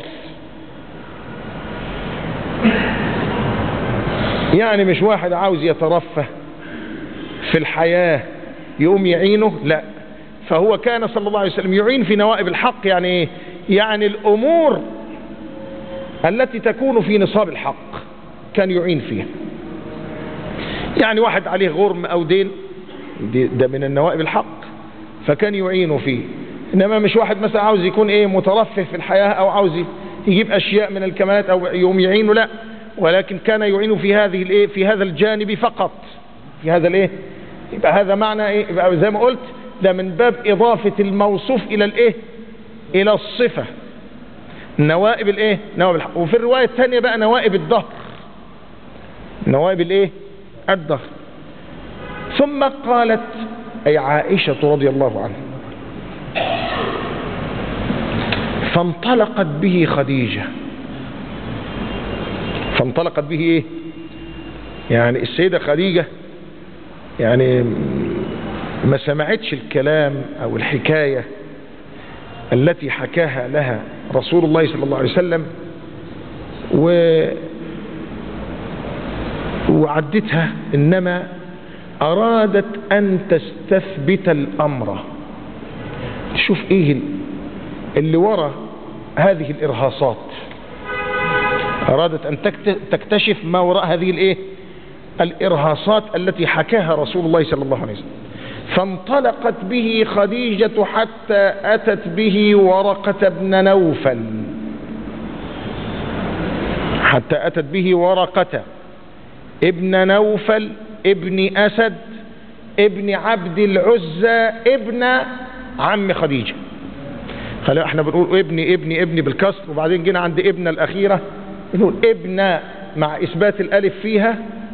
[SPEAKER 1] يعني مش واحد عاوز يترفه في الحياة يقوم يعينه لا فهو كان صلى الله عليه وسلم يعين في نوائب الحق يعني ايه يعني الامور التي تكون في نصاب الحق كان يعين فيها يعني واحد عليه غرم او دين ده من النوائب الحق فكان يعين فيه انما مش واحد مثلا عاوز يكون ايه مترفه في الحياة او عاوز يجيب اشياء من الكمالات او يقوم يعينه لا ولكن كان يعين في هذه الايه في هذا الجانب فقط في هذا الايه يبقى هذا معنى ايه يبقى زي ما قلت ده من باب اضافة الموصوف الى الايه الى الصفة نوائب الايه نوائب الحق وفي الرواية الثانية بقى نوائب الدهر نوائب الايه الدهر ثم قالت اي عائشة رضي الله عنها فانطلقت به خديجة فانطلقت به ايه يعني السيدة خديجة يعني ما سمعتش الكلام او الحكاية التي حكاها لها رسول الله صلى الله عليه وسلم و وعدتها انما ارادت ان تستثبت الامر تشوف ايه اللي وراء هذه الارهاصات ارادت ان تكتشف ما وراء هذه الايه الارهاصات التي حكاها رسول الله صلى الله عليه وسلم فانطلقت به خديجة حتى أتت به ورقة بن نوفل حتى أتت به ورقة ابن نوفل ابن أسد ابن عبد العزى ابن عم خديجة خلينا احنا بنقول ابني ابني ابني بالكسر وبعدين جينا عند ابن الأخيرة بنقول ابن مع إثبات الألف فيها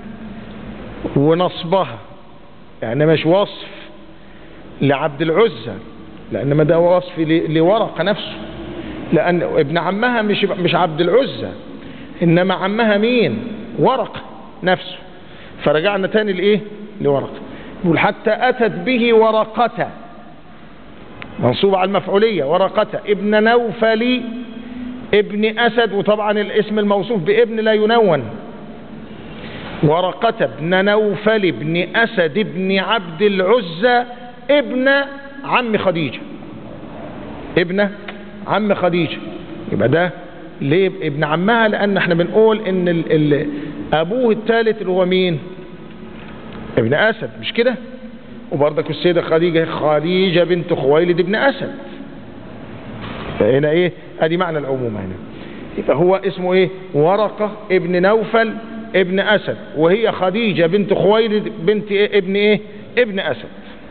[SPEAKER 1] ونصبها يعني مش وصف لعبد العزى لأن ده وصف لورقة نفسه لأن ابن عمها مش مش عبد العزى إنما عمها مين ورقة نفسه فرجعنا تاني لإيه لورقة يقول حتى أتت به ورقة منصوب على المفعولية ورقة ابن نوفل ابن أسد وطبعا الاسم الموصوف بابن لا ينون ورقة ابن نوفل ابن أسد ابن عبد العزى ابن عم خديجة ابن عم خديجة يبقى ده ليه ابن عمها لأن احنا بنقول ان ال ال أبوه الثالث اللي هو مين ابن أسد مش كده وبرضك السيدة خديجة خديجة بنت خويلد ابن أسد فهنا ايه ادي معنى العموم هنا يبقى هو اسمه ايه ورقة ابن نوفل ابن أسد وهي خديجة بنت خويلد بنت إيه ابن ايه ابن أسد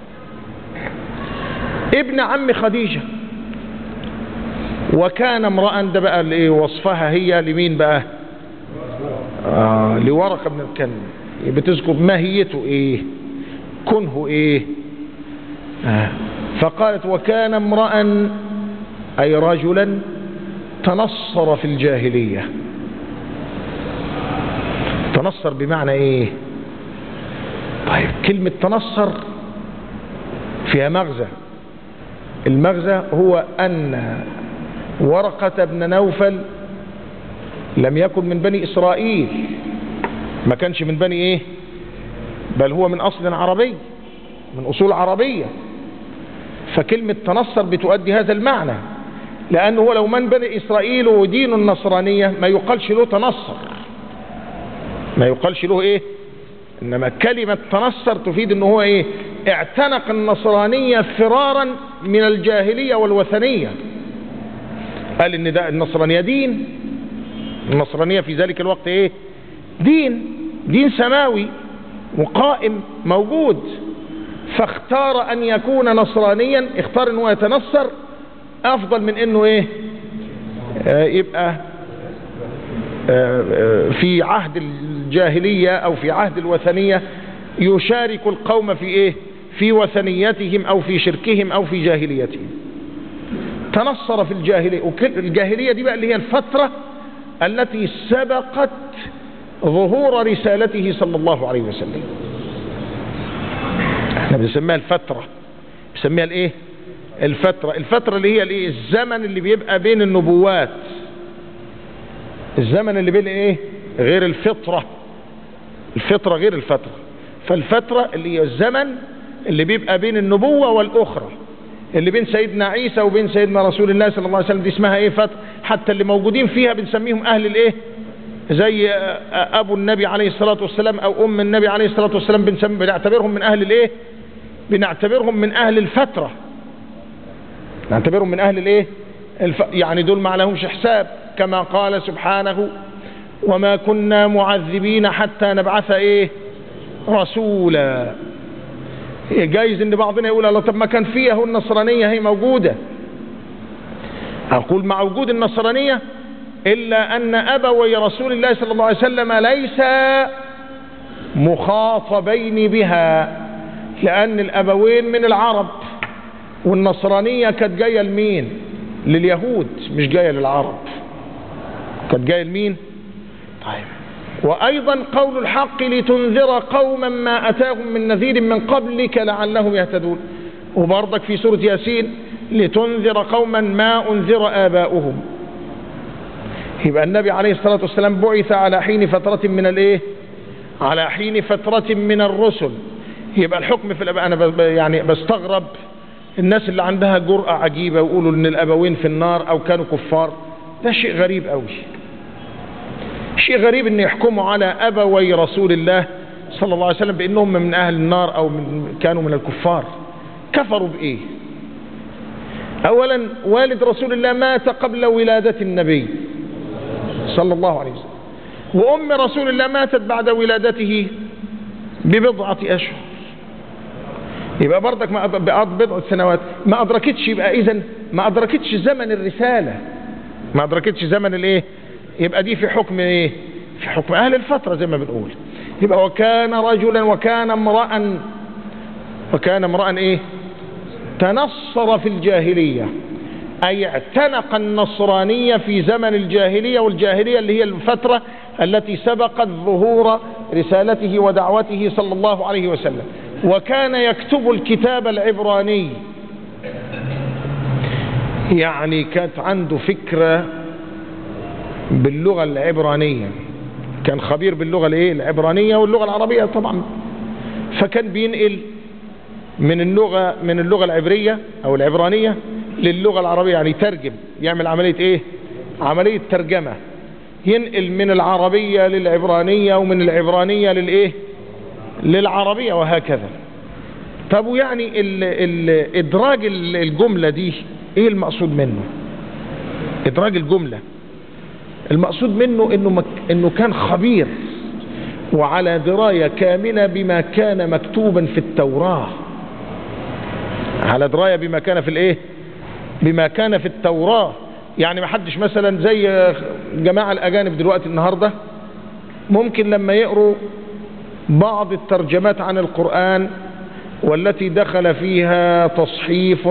[SPEAKER 1] ابن عم خديجة وكان امرأ ده بقى اللي وصفها هي لمين بقى آه لورقة بن الكلب بتذكر ماهيته ايه كنه ايه آه فقالت وكان امرأ اي رجلا تنصر في الجاهلية تنصر بمعنى ايه طيب كلمة تنصر فيها مغزى المغزى هو ان ورقة بن نوفل لم يكن من بني اسرائيل ما كانش من بني ايه بل هو من اصل عربي من اصول عربية فكلمة تنصر بتؤدي هذا المعنى لانه هو لو من بني اسرائيل ودين النصرانية ما يقالش له تنصر ما يقالش له ايه انما كلمة تنصر تفيد انه هو ايه اعتنق النصرانية فرارا من الجاهلية والوثنية قال ان ده النصرانية دين النصرانية في ذلك الوقت ايه دين دين سماوي وقائم موجود فاختار ان يكون نصرانيا اختار انه يتنصر افضل من انه ايه آه يبقى آه آه في عهد الجاهلية او في عهد الوثنية يشارك القوم في ايه في وثنيتهم او في شركهم او في جاهليتهم تنصر في الجاهلية الجاهلية دي بقى اللي هي الفترة التي سبقت ظهور رسالته صلى الله عليه وسلم احنا بنسميها الفترة بنسميها الايه الفترة الفترة اللي هي الايه الزمن اللي بيبقى بين النبوات الزمن اللي بين ايه غير الفطرة الفطرة غير الفترة فالفترة اللي هي الزمن اللي بيبقى بين النبوة والأخرى اللي بين سيدنا عيسى وبين سيدنا رسول الله صلى الله عليه وسلم دي اسمها ايه فترة حتى اللي موجودين فيها بنسميهم اهل الايه زي ابو النبي عليه الصلاة والسلام او ام النبي عليه الصلاة والسلام بنسمي بنعتبرهم من اهل الايه بنعتبرهم من اهل الفترة نعتبرهم من اهل الايه الف... يعني دول ما لهمش حساب كما قال سبحانه وما كنا معذبين حتى نبعث ايه رسولا جايز ان بعضنا يقول الله طب ما كان فيها النصرانية هي موجودة اقول مع وجود النصرانية الا ان ابوي رسول الله صلى الله عليه وسلم ليس مخاطبين بها لان الابوين من العرب والنصرانية كانت جاية لمين لليهود مش جاية للعرب كانت جاية لمين طيب وأيضا قول الحق لتنذر قوما ما أتاهم من نذير من قبلك لعلهم يهتدون وبرضك في سورة ياسين لتنذر قوما ما أنذر آباؤهم يبقى النبي عليه الصلاة والسلام بعث على حين فترة من الايه على حين فترة من الرسل يبقى الحكم في الأباء أنا يعني بستغرب الناس اللي عندها جرأة عجيبة ويقولوا ان الأبوين في النار أو كانوا كفار ده شيء غريب قوي شيء غريب ان يحكموا على أبوي رسول الله صلى الله عليه وسلم بأنهم من أهل النار أو من كانوا من الكفار كفروا بإيه أولا والد رسول الله مات قبل ولادة النبي صلى الله عليه وسلم وأم رسول الله ماتت بعد ولادته ببضعة أشهر يبقى برضك ما بعد بضعة سنوات ما أدركتش يبقى إذن ما أدركتش زمن الرسالة ما أدركتش زمن الإيه يبقى دي في حكم إيه في حكم أهل الفترة زي ما بنقول يبقى وكان رجلا وكان امرأ وكان امرأ إيه تنصر في الجاهلية أي اعتنق النصرانية في زمن الجاهلية والجاهلية اللي هي الفترة التي سبقت ظهور رسالته ودعوته صلى الله عليه وسلم وكان يكتب الكتاب العبراني يعني كانت عنده فكرة باللغة العبرانية كان خبير باللغة الايه العبرانية واللغة العربية طبعا فكان بينقل من اللغة من اللغة العبرية او العبرانية للغة العربية يعني يترجم يعمل عملية ايه عملية ترجمة ينقل من العربية للعبرانية ومن العبرانية للايه للعربية وهكذا طب ويعني ال ال ادراج الجملة دي ايه المقصود منه ادراج الجملة المقصود منه انه, مك إنه كان خبير وعلى دراية كاملة بما كان مكتوبا في التوراة على دراية بما كان في الايه بما كان في التوراة يعني ما حدش مثلا زي جماعة الأجانب دلوقتي النهاردة ممكن لما يقروا بعض الترجمات عن القرآن والتي دخل فيها تصحيف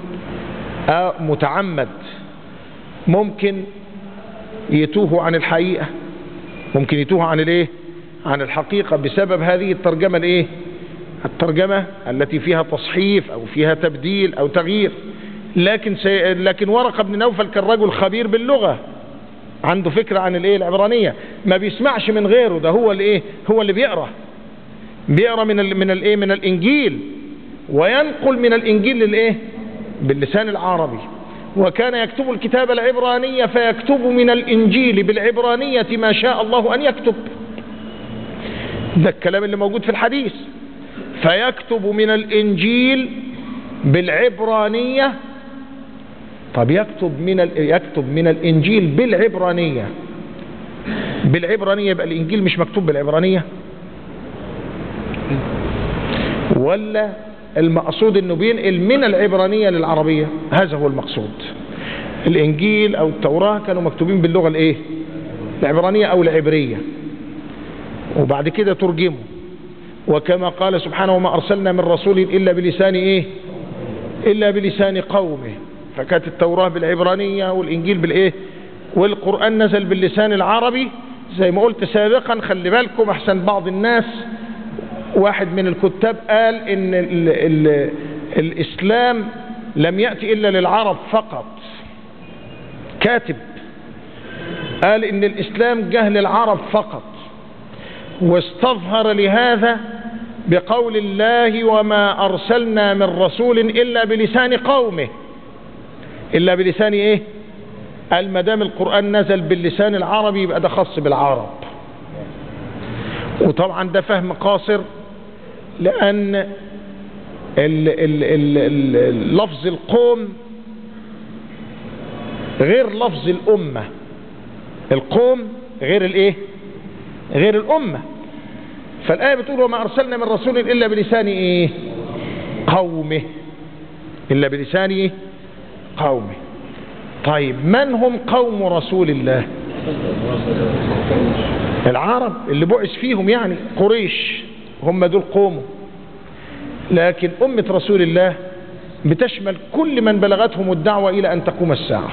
[SPEAKER 1] متعمد ممكن يتوه عن الحقيقة ممكن يتوه عن الايه عن الحقيقة بسبب هذه الترجمة الايه الترجمة التي فيها تصحيف او فيها تبديل او تغيير لكن سي... لكن ورقة بن نوفل كان رجل خبير باللغة عنده فكرة عن الايه العبرانية ما بيسمعش من غيره ده هو الايه هو اللي بيقرأ بيقرأ من ال... من الايه من الانجيل وينقل من الانجيل للايه باللسان العربي وكان يكتب الكتاب العبرانية فيكتب من الانجيل بالعبرانية ما شاء الله ان يكتب ده الكلام اللي موجود في الحديث فيكتب من الانجيل بالعبرانية طب يكتب من ال... يكتب من الانجيل بالعبرانية بالعبرانية يبقى الانجيل مش مكتوب بالعبرانية ولا المقصود انه بينقل من العبرانية للعربية هذا هو المقصود الانجيل او التوراة كانوا مكتوبين باللغة الايه العبرانية او العبرية وبعد كده ترجموا وكما قال سبحانه وما ارسلنا من رسول الا بلسان ايه الا بلسان قومه فكانت التوراة بالعبرانية والانجيل بالايه والقرآن نزل باللسان العربي زي ما قلت سابقا خلي بالكم احسن بعض الناس واحد من الكتاب قال ان ال ال الاسلام لم يأتي الا للعرب فقط كاتب قال ان الاسلام جه للعرب فقط واستظهر لهذا بقول الله وما ارسلنا من رسول الا بلسان قومه الا بلسان ايه قال ما دام القرآن نزل باللسان العربي يبقى ده خاص بالعرب وطبعا ده فهم قاصر لأن ال ال ال ال لفظ القوم غير لفظ الأمة القوم غير الايه غير الأمة فالآية بتقول وما أرسلنا من رسول إلا بلسان إيه قومه إلا بلسان إيه قومه طيب من هم قوم رسول الله العرب اللي بعث فيهم يعني قريش هم دول قومه لكن أمة رسول الله بتشمل كل من بلغتهم الدعوة إلى أن تقوم الساعة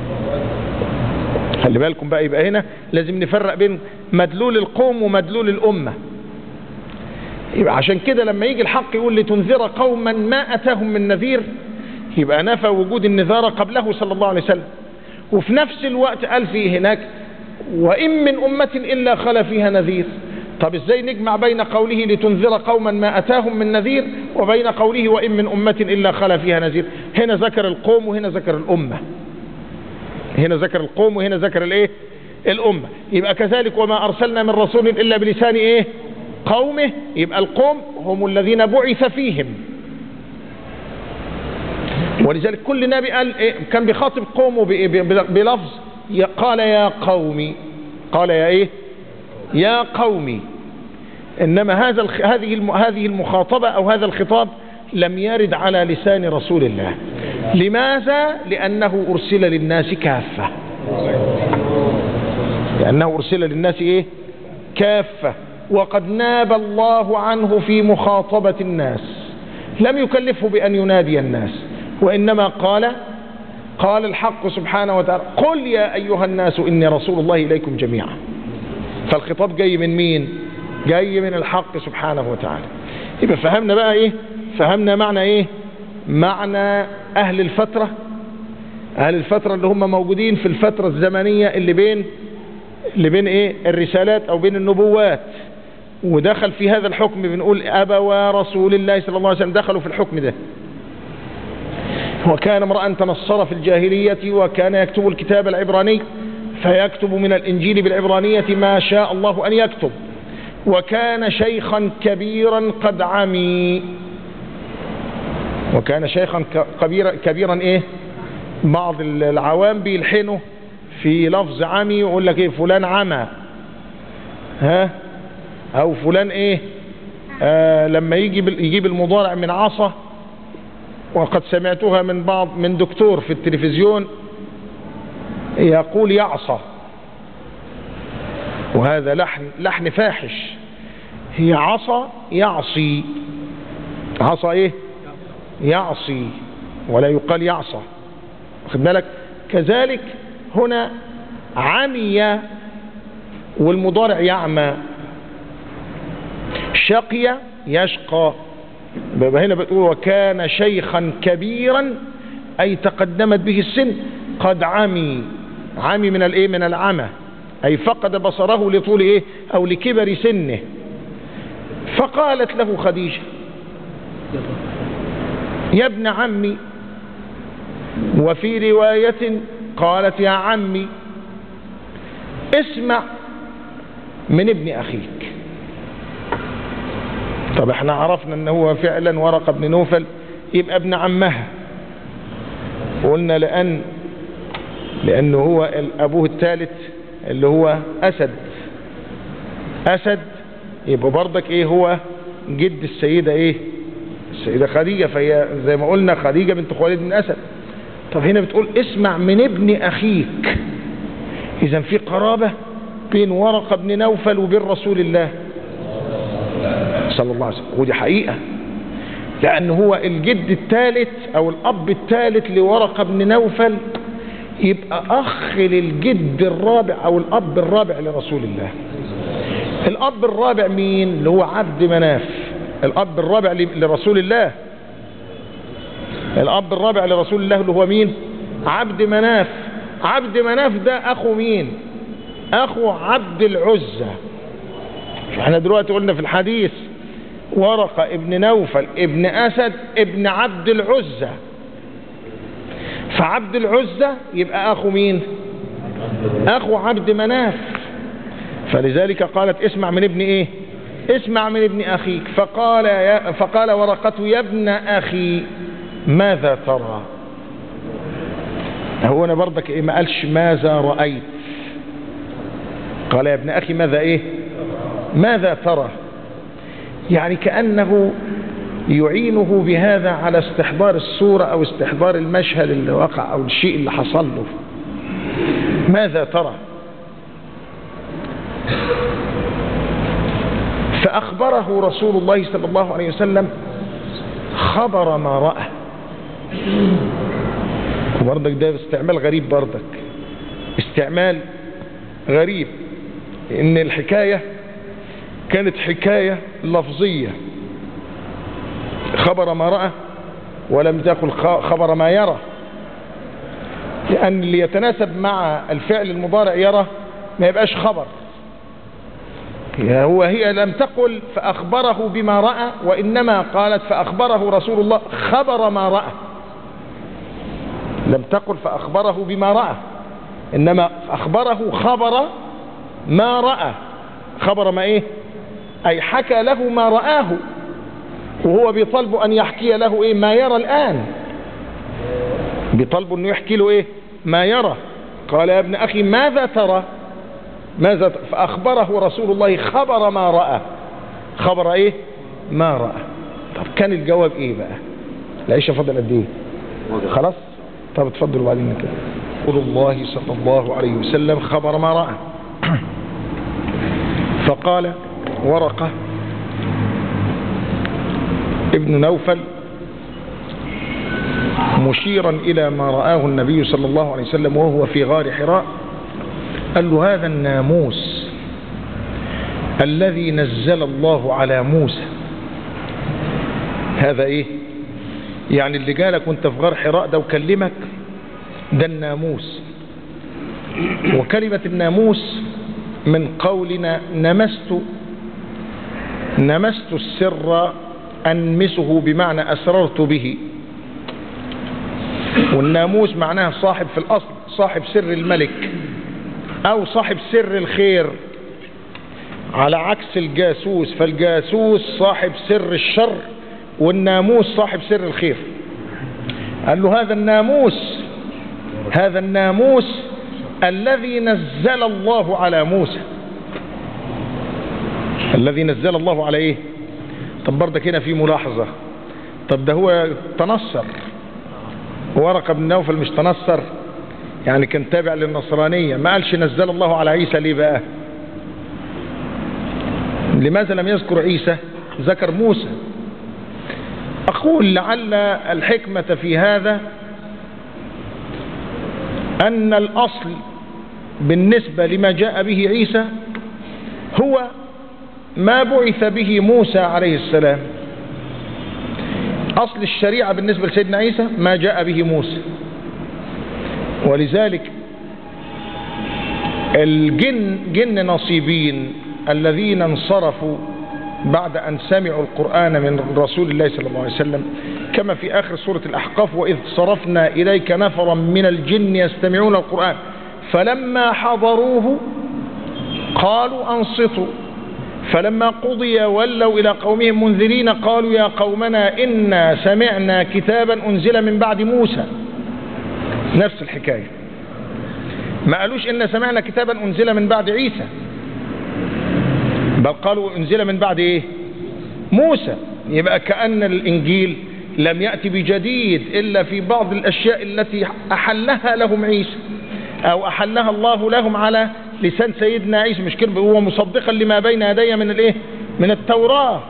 [SPEAKER 1] خلي بالكم بقى يبقى هنا لازم نفرق بين مدلول القوم ومدلول الأمة يبقى عشان كده لما يجي الحق يقول لتنذر قوما ما أتاهم من نذير يبقى نفى وجود النذارة قبله صلى الله عليه وسلم وفي نفس الوقت قال فيه هناك وإن من أمة إلا خلا فيها نذير طب ازاي نجمع بين قوله لتنذر قوما ما أتاهم من نذير وبين قوله وإن من أمة إلا خلا فيها نذير هنا ذكر القوم وهنا ذكر الأمة هنا ذكر القوم وهنا ذكر الايه الأمة يبقى كذلك وما أرسلنا من رسول إلا بلسان ايه قومه يبقى القوم هم الذين بعث فيهم ولذلك كل نبي قال إيه كان بيخاطب قومه بلفظ قال يا قومي قال يا ايه يا قومي انما هذا هذه هذه المخاطبه او هذا الخطاب لم يرد على لسان رسول الله لماذا لانه ارسل للناس كافه لانه ارسل للناس ايه كافه وقد ناب الله عنه في مخاطبه الناس لم يكلفه بان ينادي الناس وانما قال قال الحق سبحانه وتعالى قل يا أيها الناس إني رسول الله إليكم جميعا فالخطاب جاي من مين جاي من الحق سبحانه وتعالى يبقى فهمنا بقى إيه فهمنا معنى إيه معنى أهل الفترة أهل الفترة اللي هم موجودين في الفترة الزمنية اللي بين اللي بين إيه الرسالات أو بين النبوات ودخل في هذا الحكم بنقول أبوا رسول الله صلى الله عليه وسلم دخلوا في الحكم ده وكان امرأ تنصر في الجاهلية وكان يكتب الكتاب العبراني فيكتب من الإنجيل بالعبرانية ما شاء الله أن يكتب وكان شيخا كبيرا قد عمي وكان شيخا كبيرا, كبيرا إيه بعض العوام بيلحنوا في لفظ عمي يقول لك إيه فلان عمى ها أو فلان إيه آه لما يجي يجيب المضارع من عصا وقد سمعتها من بعض من دكتور في التلفزيون يقول يعصى وهذا لحن لحن فاحش هي عصى يعصي عصى ايه يعصي ولا يقال يعصى واخد بالك كذلك هنا عمي والمضارع يعمى شقي يشقى هنا بتقول وكان شيخا كبيرا أي تقدمت به السن قد عمي عمي من الايه من العمى أي فقد بصره لطول ايه أو لكبر سنه فقالت له خديجة يا ابن عمي وفي رواية قالت يا عمي اسمع من ابن أخيك طب احنا عرفنا ان هو فعلا ورقة بن نوفل يبقى ابن عمها قلنا لأن لأنه هو أبوه الثالث اللي هو أسد أسد يبقى برضك ايه هو جد السيدة ايه السيدة خديجة فهي زي ما قلنا خديجة بنت خوالد بن أسد طب هنا بتقول اسمع من ابن أخيك إذا في قرابة بين ورقة بن نوفل وبين رسول الله صلى الله عليه وسلم ودي حقيقة لأن هو الجد الثالث أو الأب الثالث لورقة بن نوفل يبقى أخ للجد الرابع أو الأب الرابع لرسول الله الأب الرابع مين اللي هو عبد مناف الأب الرابع لرسول الله الأب الرابع لرسول الله اللي هو مين عبد مناف عبد مناف ده أخو مين أخو عبد العزة احنا دلوقتي قلنا في الحديث ورقة ابن نوفل ابن أسد ابن عبد العزة فعبد العزة يبقى أخو مين أخو عبد مناف فلذلك قالت اسمع من ابن ايه اسمع من ابن أخيك فقال, يا فقال ورقة يا ابن أخي ماذا ترى هو أنا برضك إيه ما قالش ماذا رأيت قال يا ابن أخي ماذا إيه ماذا ترى يعني كأنه يعينه بهذا على استحضار الصورة أو استحضار المشهد اللي وقع أو الشيء اللي حصل له ماذا ترى فأخبره رسول الله صلى الله عليه وسلم خبر ما رأى وبرضك ده استعمال غريب برضك استعمال غريب ان الحكاية كانت حكاية لفظية خبر ما رأى ولم تقل خبر ما يرى لأن اللي يتناسب مع الفعل المضارع يرى ما يبقاش خبر هو هي لم تقل فأخبره بما رأى وإنما قالت فأخبره رسول الله خبر ما رأى لم تقل فأخبره بما رأى إنما أخبره خبر ما رأى خبر ما إيه أي حكى له ما رآه وهو بيطلب أن يحكي له إيه ما يرى الآن بيطلب أنه يحكي له إيه ما يرى قال يا ابن أخي ماذا ترى ماذا ت... فأخبره رسول الله خبر ما رأى خبر إيه ما رأى طب كان الجواب إيه بقى العيشة فضل قد إيه خلاص طب اتفضلوا بعدين كده رسول الله صلى الله عليه وسلم خبر ما رأى فقال ورقة ابن نوفل مشيرا إلى ما رآه النبي صلى الله عليه وسلم وهو في غار حراء قال له هذا الناموس الذي نزل الله على موسى هذا ايه يعني اللي جالك وانت في غار حراء ده وكلمك ده الناموس وكلمة الناموس من قولنا نمست نمست السر أنمسه بمعنى أسررت به والناموس معناها صاحب في الأصل صاحب سر الملك أو صاحب سر الخير على عكس الجاسوس فالجاسوس صاحب سر الشر والناموس صاحب سر الخير قال له هذا الناموس هذا الناموس الذي نزل الله على موسى الذي نزل الله على ايه طب برضك هنا في ملاحظة طب ده هو تنصر ورقة بن نوفل مش تنصر يعني كان تابع للنصرانية ما قالش نزل الله على عيسى ليه بقى لماذا لم يذكر عيسى ذكر موسى أقول لعل الحكمة في هذا أن الأصل بالنسبة لما جاء به عيسى هو ما بعث به موسى عليه السلام أصل الشريعة بالنسبة لسيدنا عيسى ما جاء به موسى ولذلك الجن جن نصيبين الذين انصرفوا بعد أن سمعوا القرآن من رسول الله صلى الله عليه وسلم كما في آخر سورة الأحقاف وإذ صرفنا إليك نفرا من الجن يستمعون القرآن فلما حضروه قالوا أنصتوا فلما قضي ولوا إلى قومهم منذرين قالوا يا قومنا إنا سمعنا كتابا أنزل من بعد موسى نفس الحكاية ما قالوش إن سمعنا كتابا أنزل من بعد عيسى بل قالوا أنزل من بعد إيه موسى يبقى كأن الإنجيل لم يأتي بجديد إلا في بعض الأشياء التي أحلها لهم عيسى أو أحلها الله لهم على لسان سيدنا عيسى مش كلمة هو مصدقا لما بين يدي من الايه من التوراة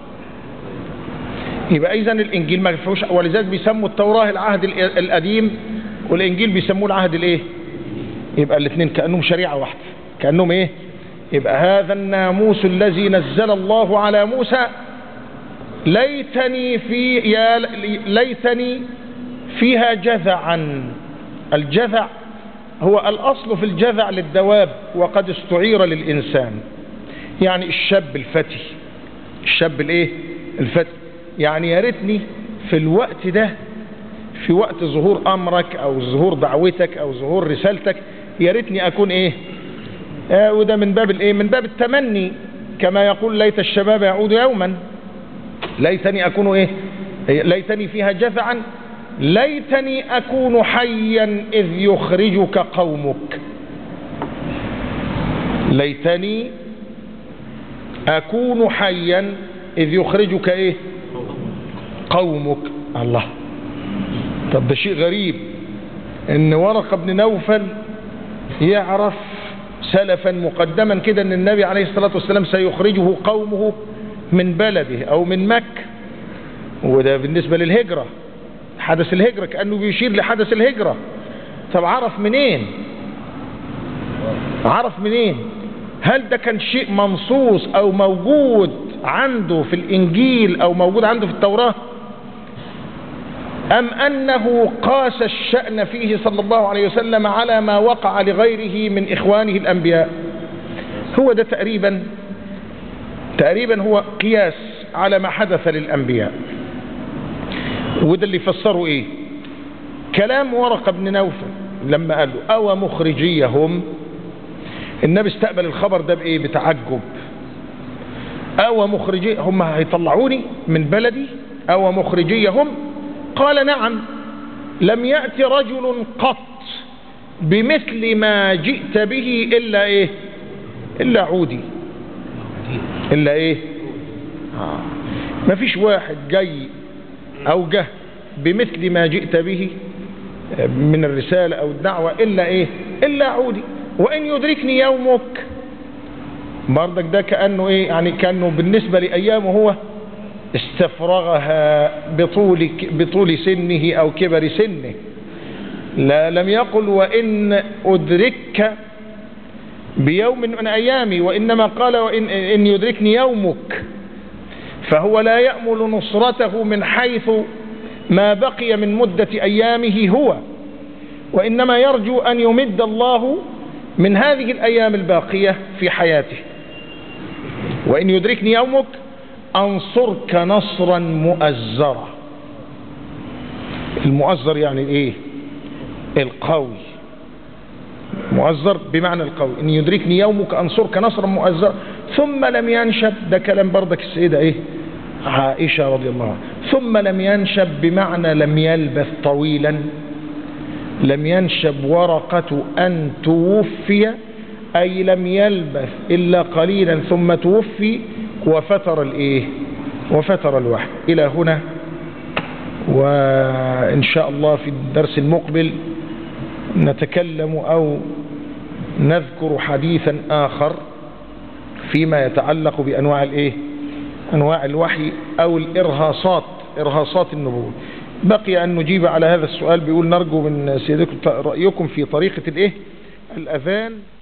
[SPEAKER 1] يبقى اذا الانجيل ما فيهوش ولذلك بيسموا التوراة العهد القديم والانجيل بيسموه العهد الايه يبقى الاثنين كانهم شريعة واحدة كانهم ايه يبقى هذا الناموس الذي نزل الله على موسى ليتني في يا ليتني فيها جذعا الجذع هو الأصل في الجذع للدواب وقد استعير للإنسان يعني الشاب الفتي الشاب الايه الفتي يعني يا ريتني في الوقت ده في وقت ظهور أمرك أو ظهور دعوتك أو ظهور رسالتك يا ريتني أكون إيه آه وده من باب الإيه من باب التمني كما يقول ليت الشباب يعود يوما ليتني أكون إيه ليتني فيها جذعا ليتني أكون حيا إذ يخرجك قومك ليتني أكون حيا إذ يخرجك إيه قومك الله طب ده شيء غريب إن ورقة بن نوفل يعرف سلفا مقدما كده ان النبي عليه الصلاة والسلام سيخرجه قومه من بلده او من مكة وده بالنسبة للهجرة حدث الهجرة كأنه بيشير لحدث الهجرة طب عرف منين عرف منين هل ده كان شيء منصوص او موجود عنده في الانجيل او موجود عنده في التوراة ام انه قاس الشأن فيه صلى الله عليه وسلم على ما وقع لغيره من اخوانه الانبياء هو ده تقريبا تقريبا هو قياس على ما حدث للانبياء وده اللي فسره ايه كلام ورقة بن نوفل لما قال له او مخرجيهم النبي استقبل الخبر ده بايه بتعجب او مخرجي هم هيطلعوني من بلدي او مخرجيهم قال نعم لم يأتي رجل قط بمثل ما جئت به الا ايه الا عودي الا ايه آه. ما فيش واحد جاي او جه بمثل ما جئت به من الرسالة او الدعوة الا ايه الا عودي وان يدركني يومك برضك ده كأنه ايه يعني كأنه بالنسبة لأيامه هو استفرغها بطول, بطول سنه او كبر سنه لا لم يقل وان ادرك بيوم من ايامي وانما قال وان إن يدركني يومك فهو لا يأمل نصرته من حيث ما بقي من مدة ايامه هو وانما يرجو ان يمد الله من هذه الايام الباقية في حياته وإن يدركني يومك أنصرك نصرا مؤزرا المؤزر يعني الايه القوي مؤزر بمعنى القوي إن يدركني يومك أنصرك نصرا مؤزرا ثم لم ينشب ده كلام بردك السيدة ايه عائشة رضي الله عنها ثم لم ينشب بمعنى لم يلبث طويلا لم ينشب ورقة أن توفي أي لم يلبث إلا قليلا ثم توفي وفتر الإيه وفتر الوحي إلى هنا وإن شاء الله في الدرس المقبل نتكلم أو نذكر حديثا آخر فيما يتعلق بأنواع الإيه أنواع الوحي أو الإرهاصات إرهاصات النبوة بقي أن نجيب على هذا السؤال بيقول نرجو من سيدكم رأيكم في طريقة الإيه الأذان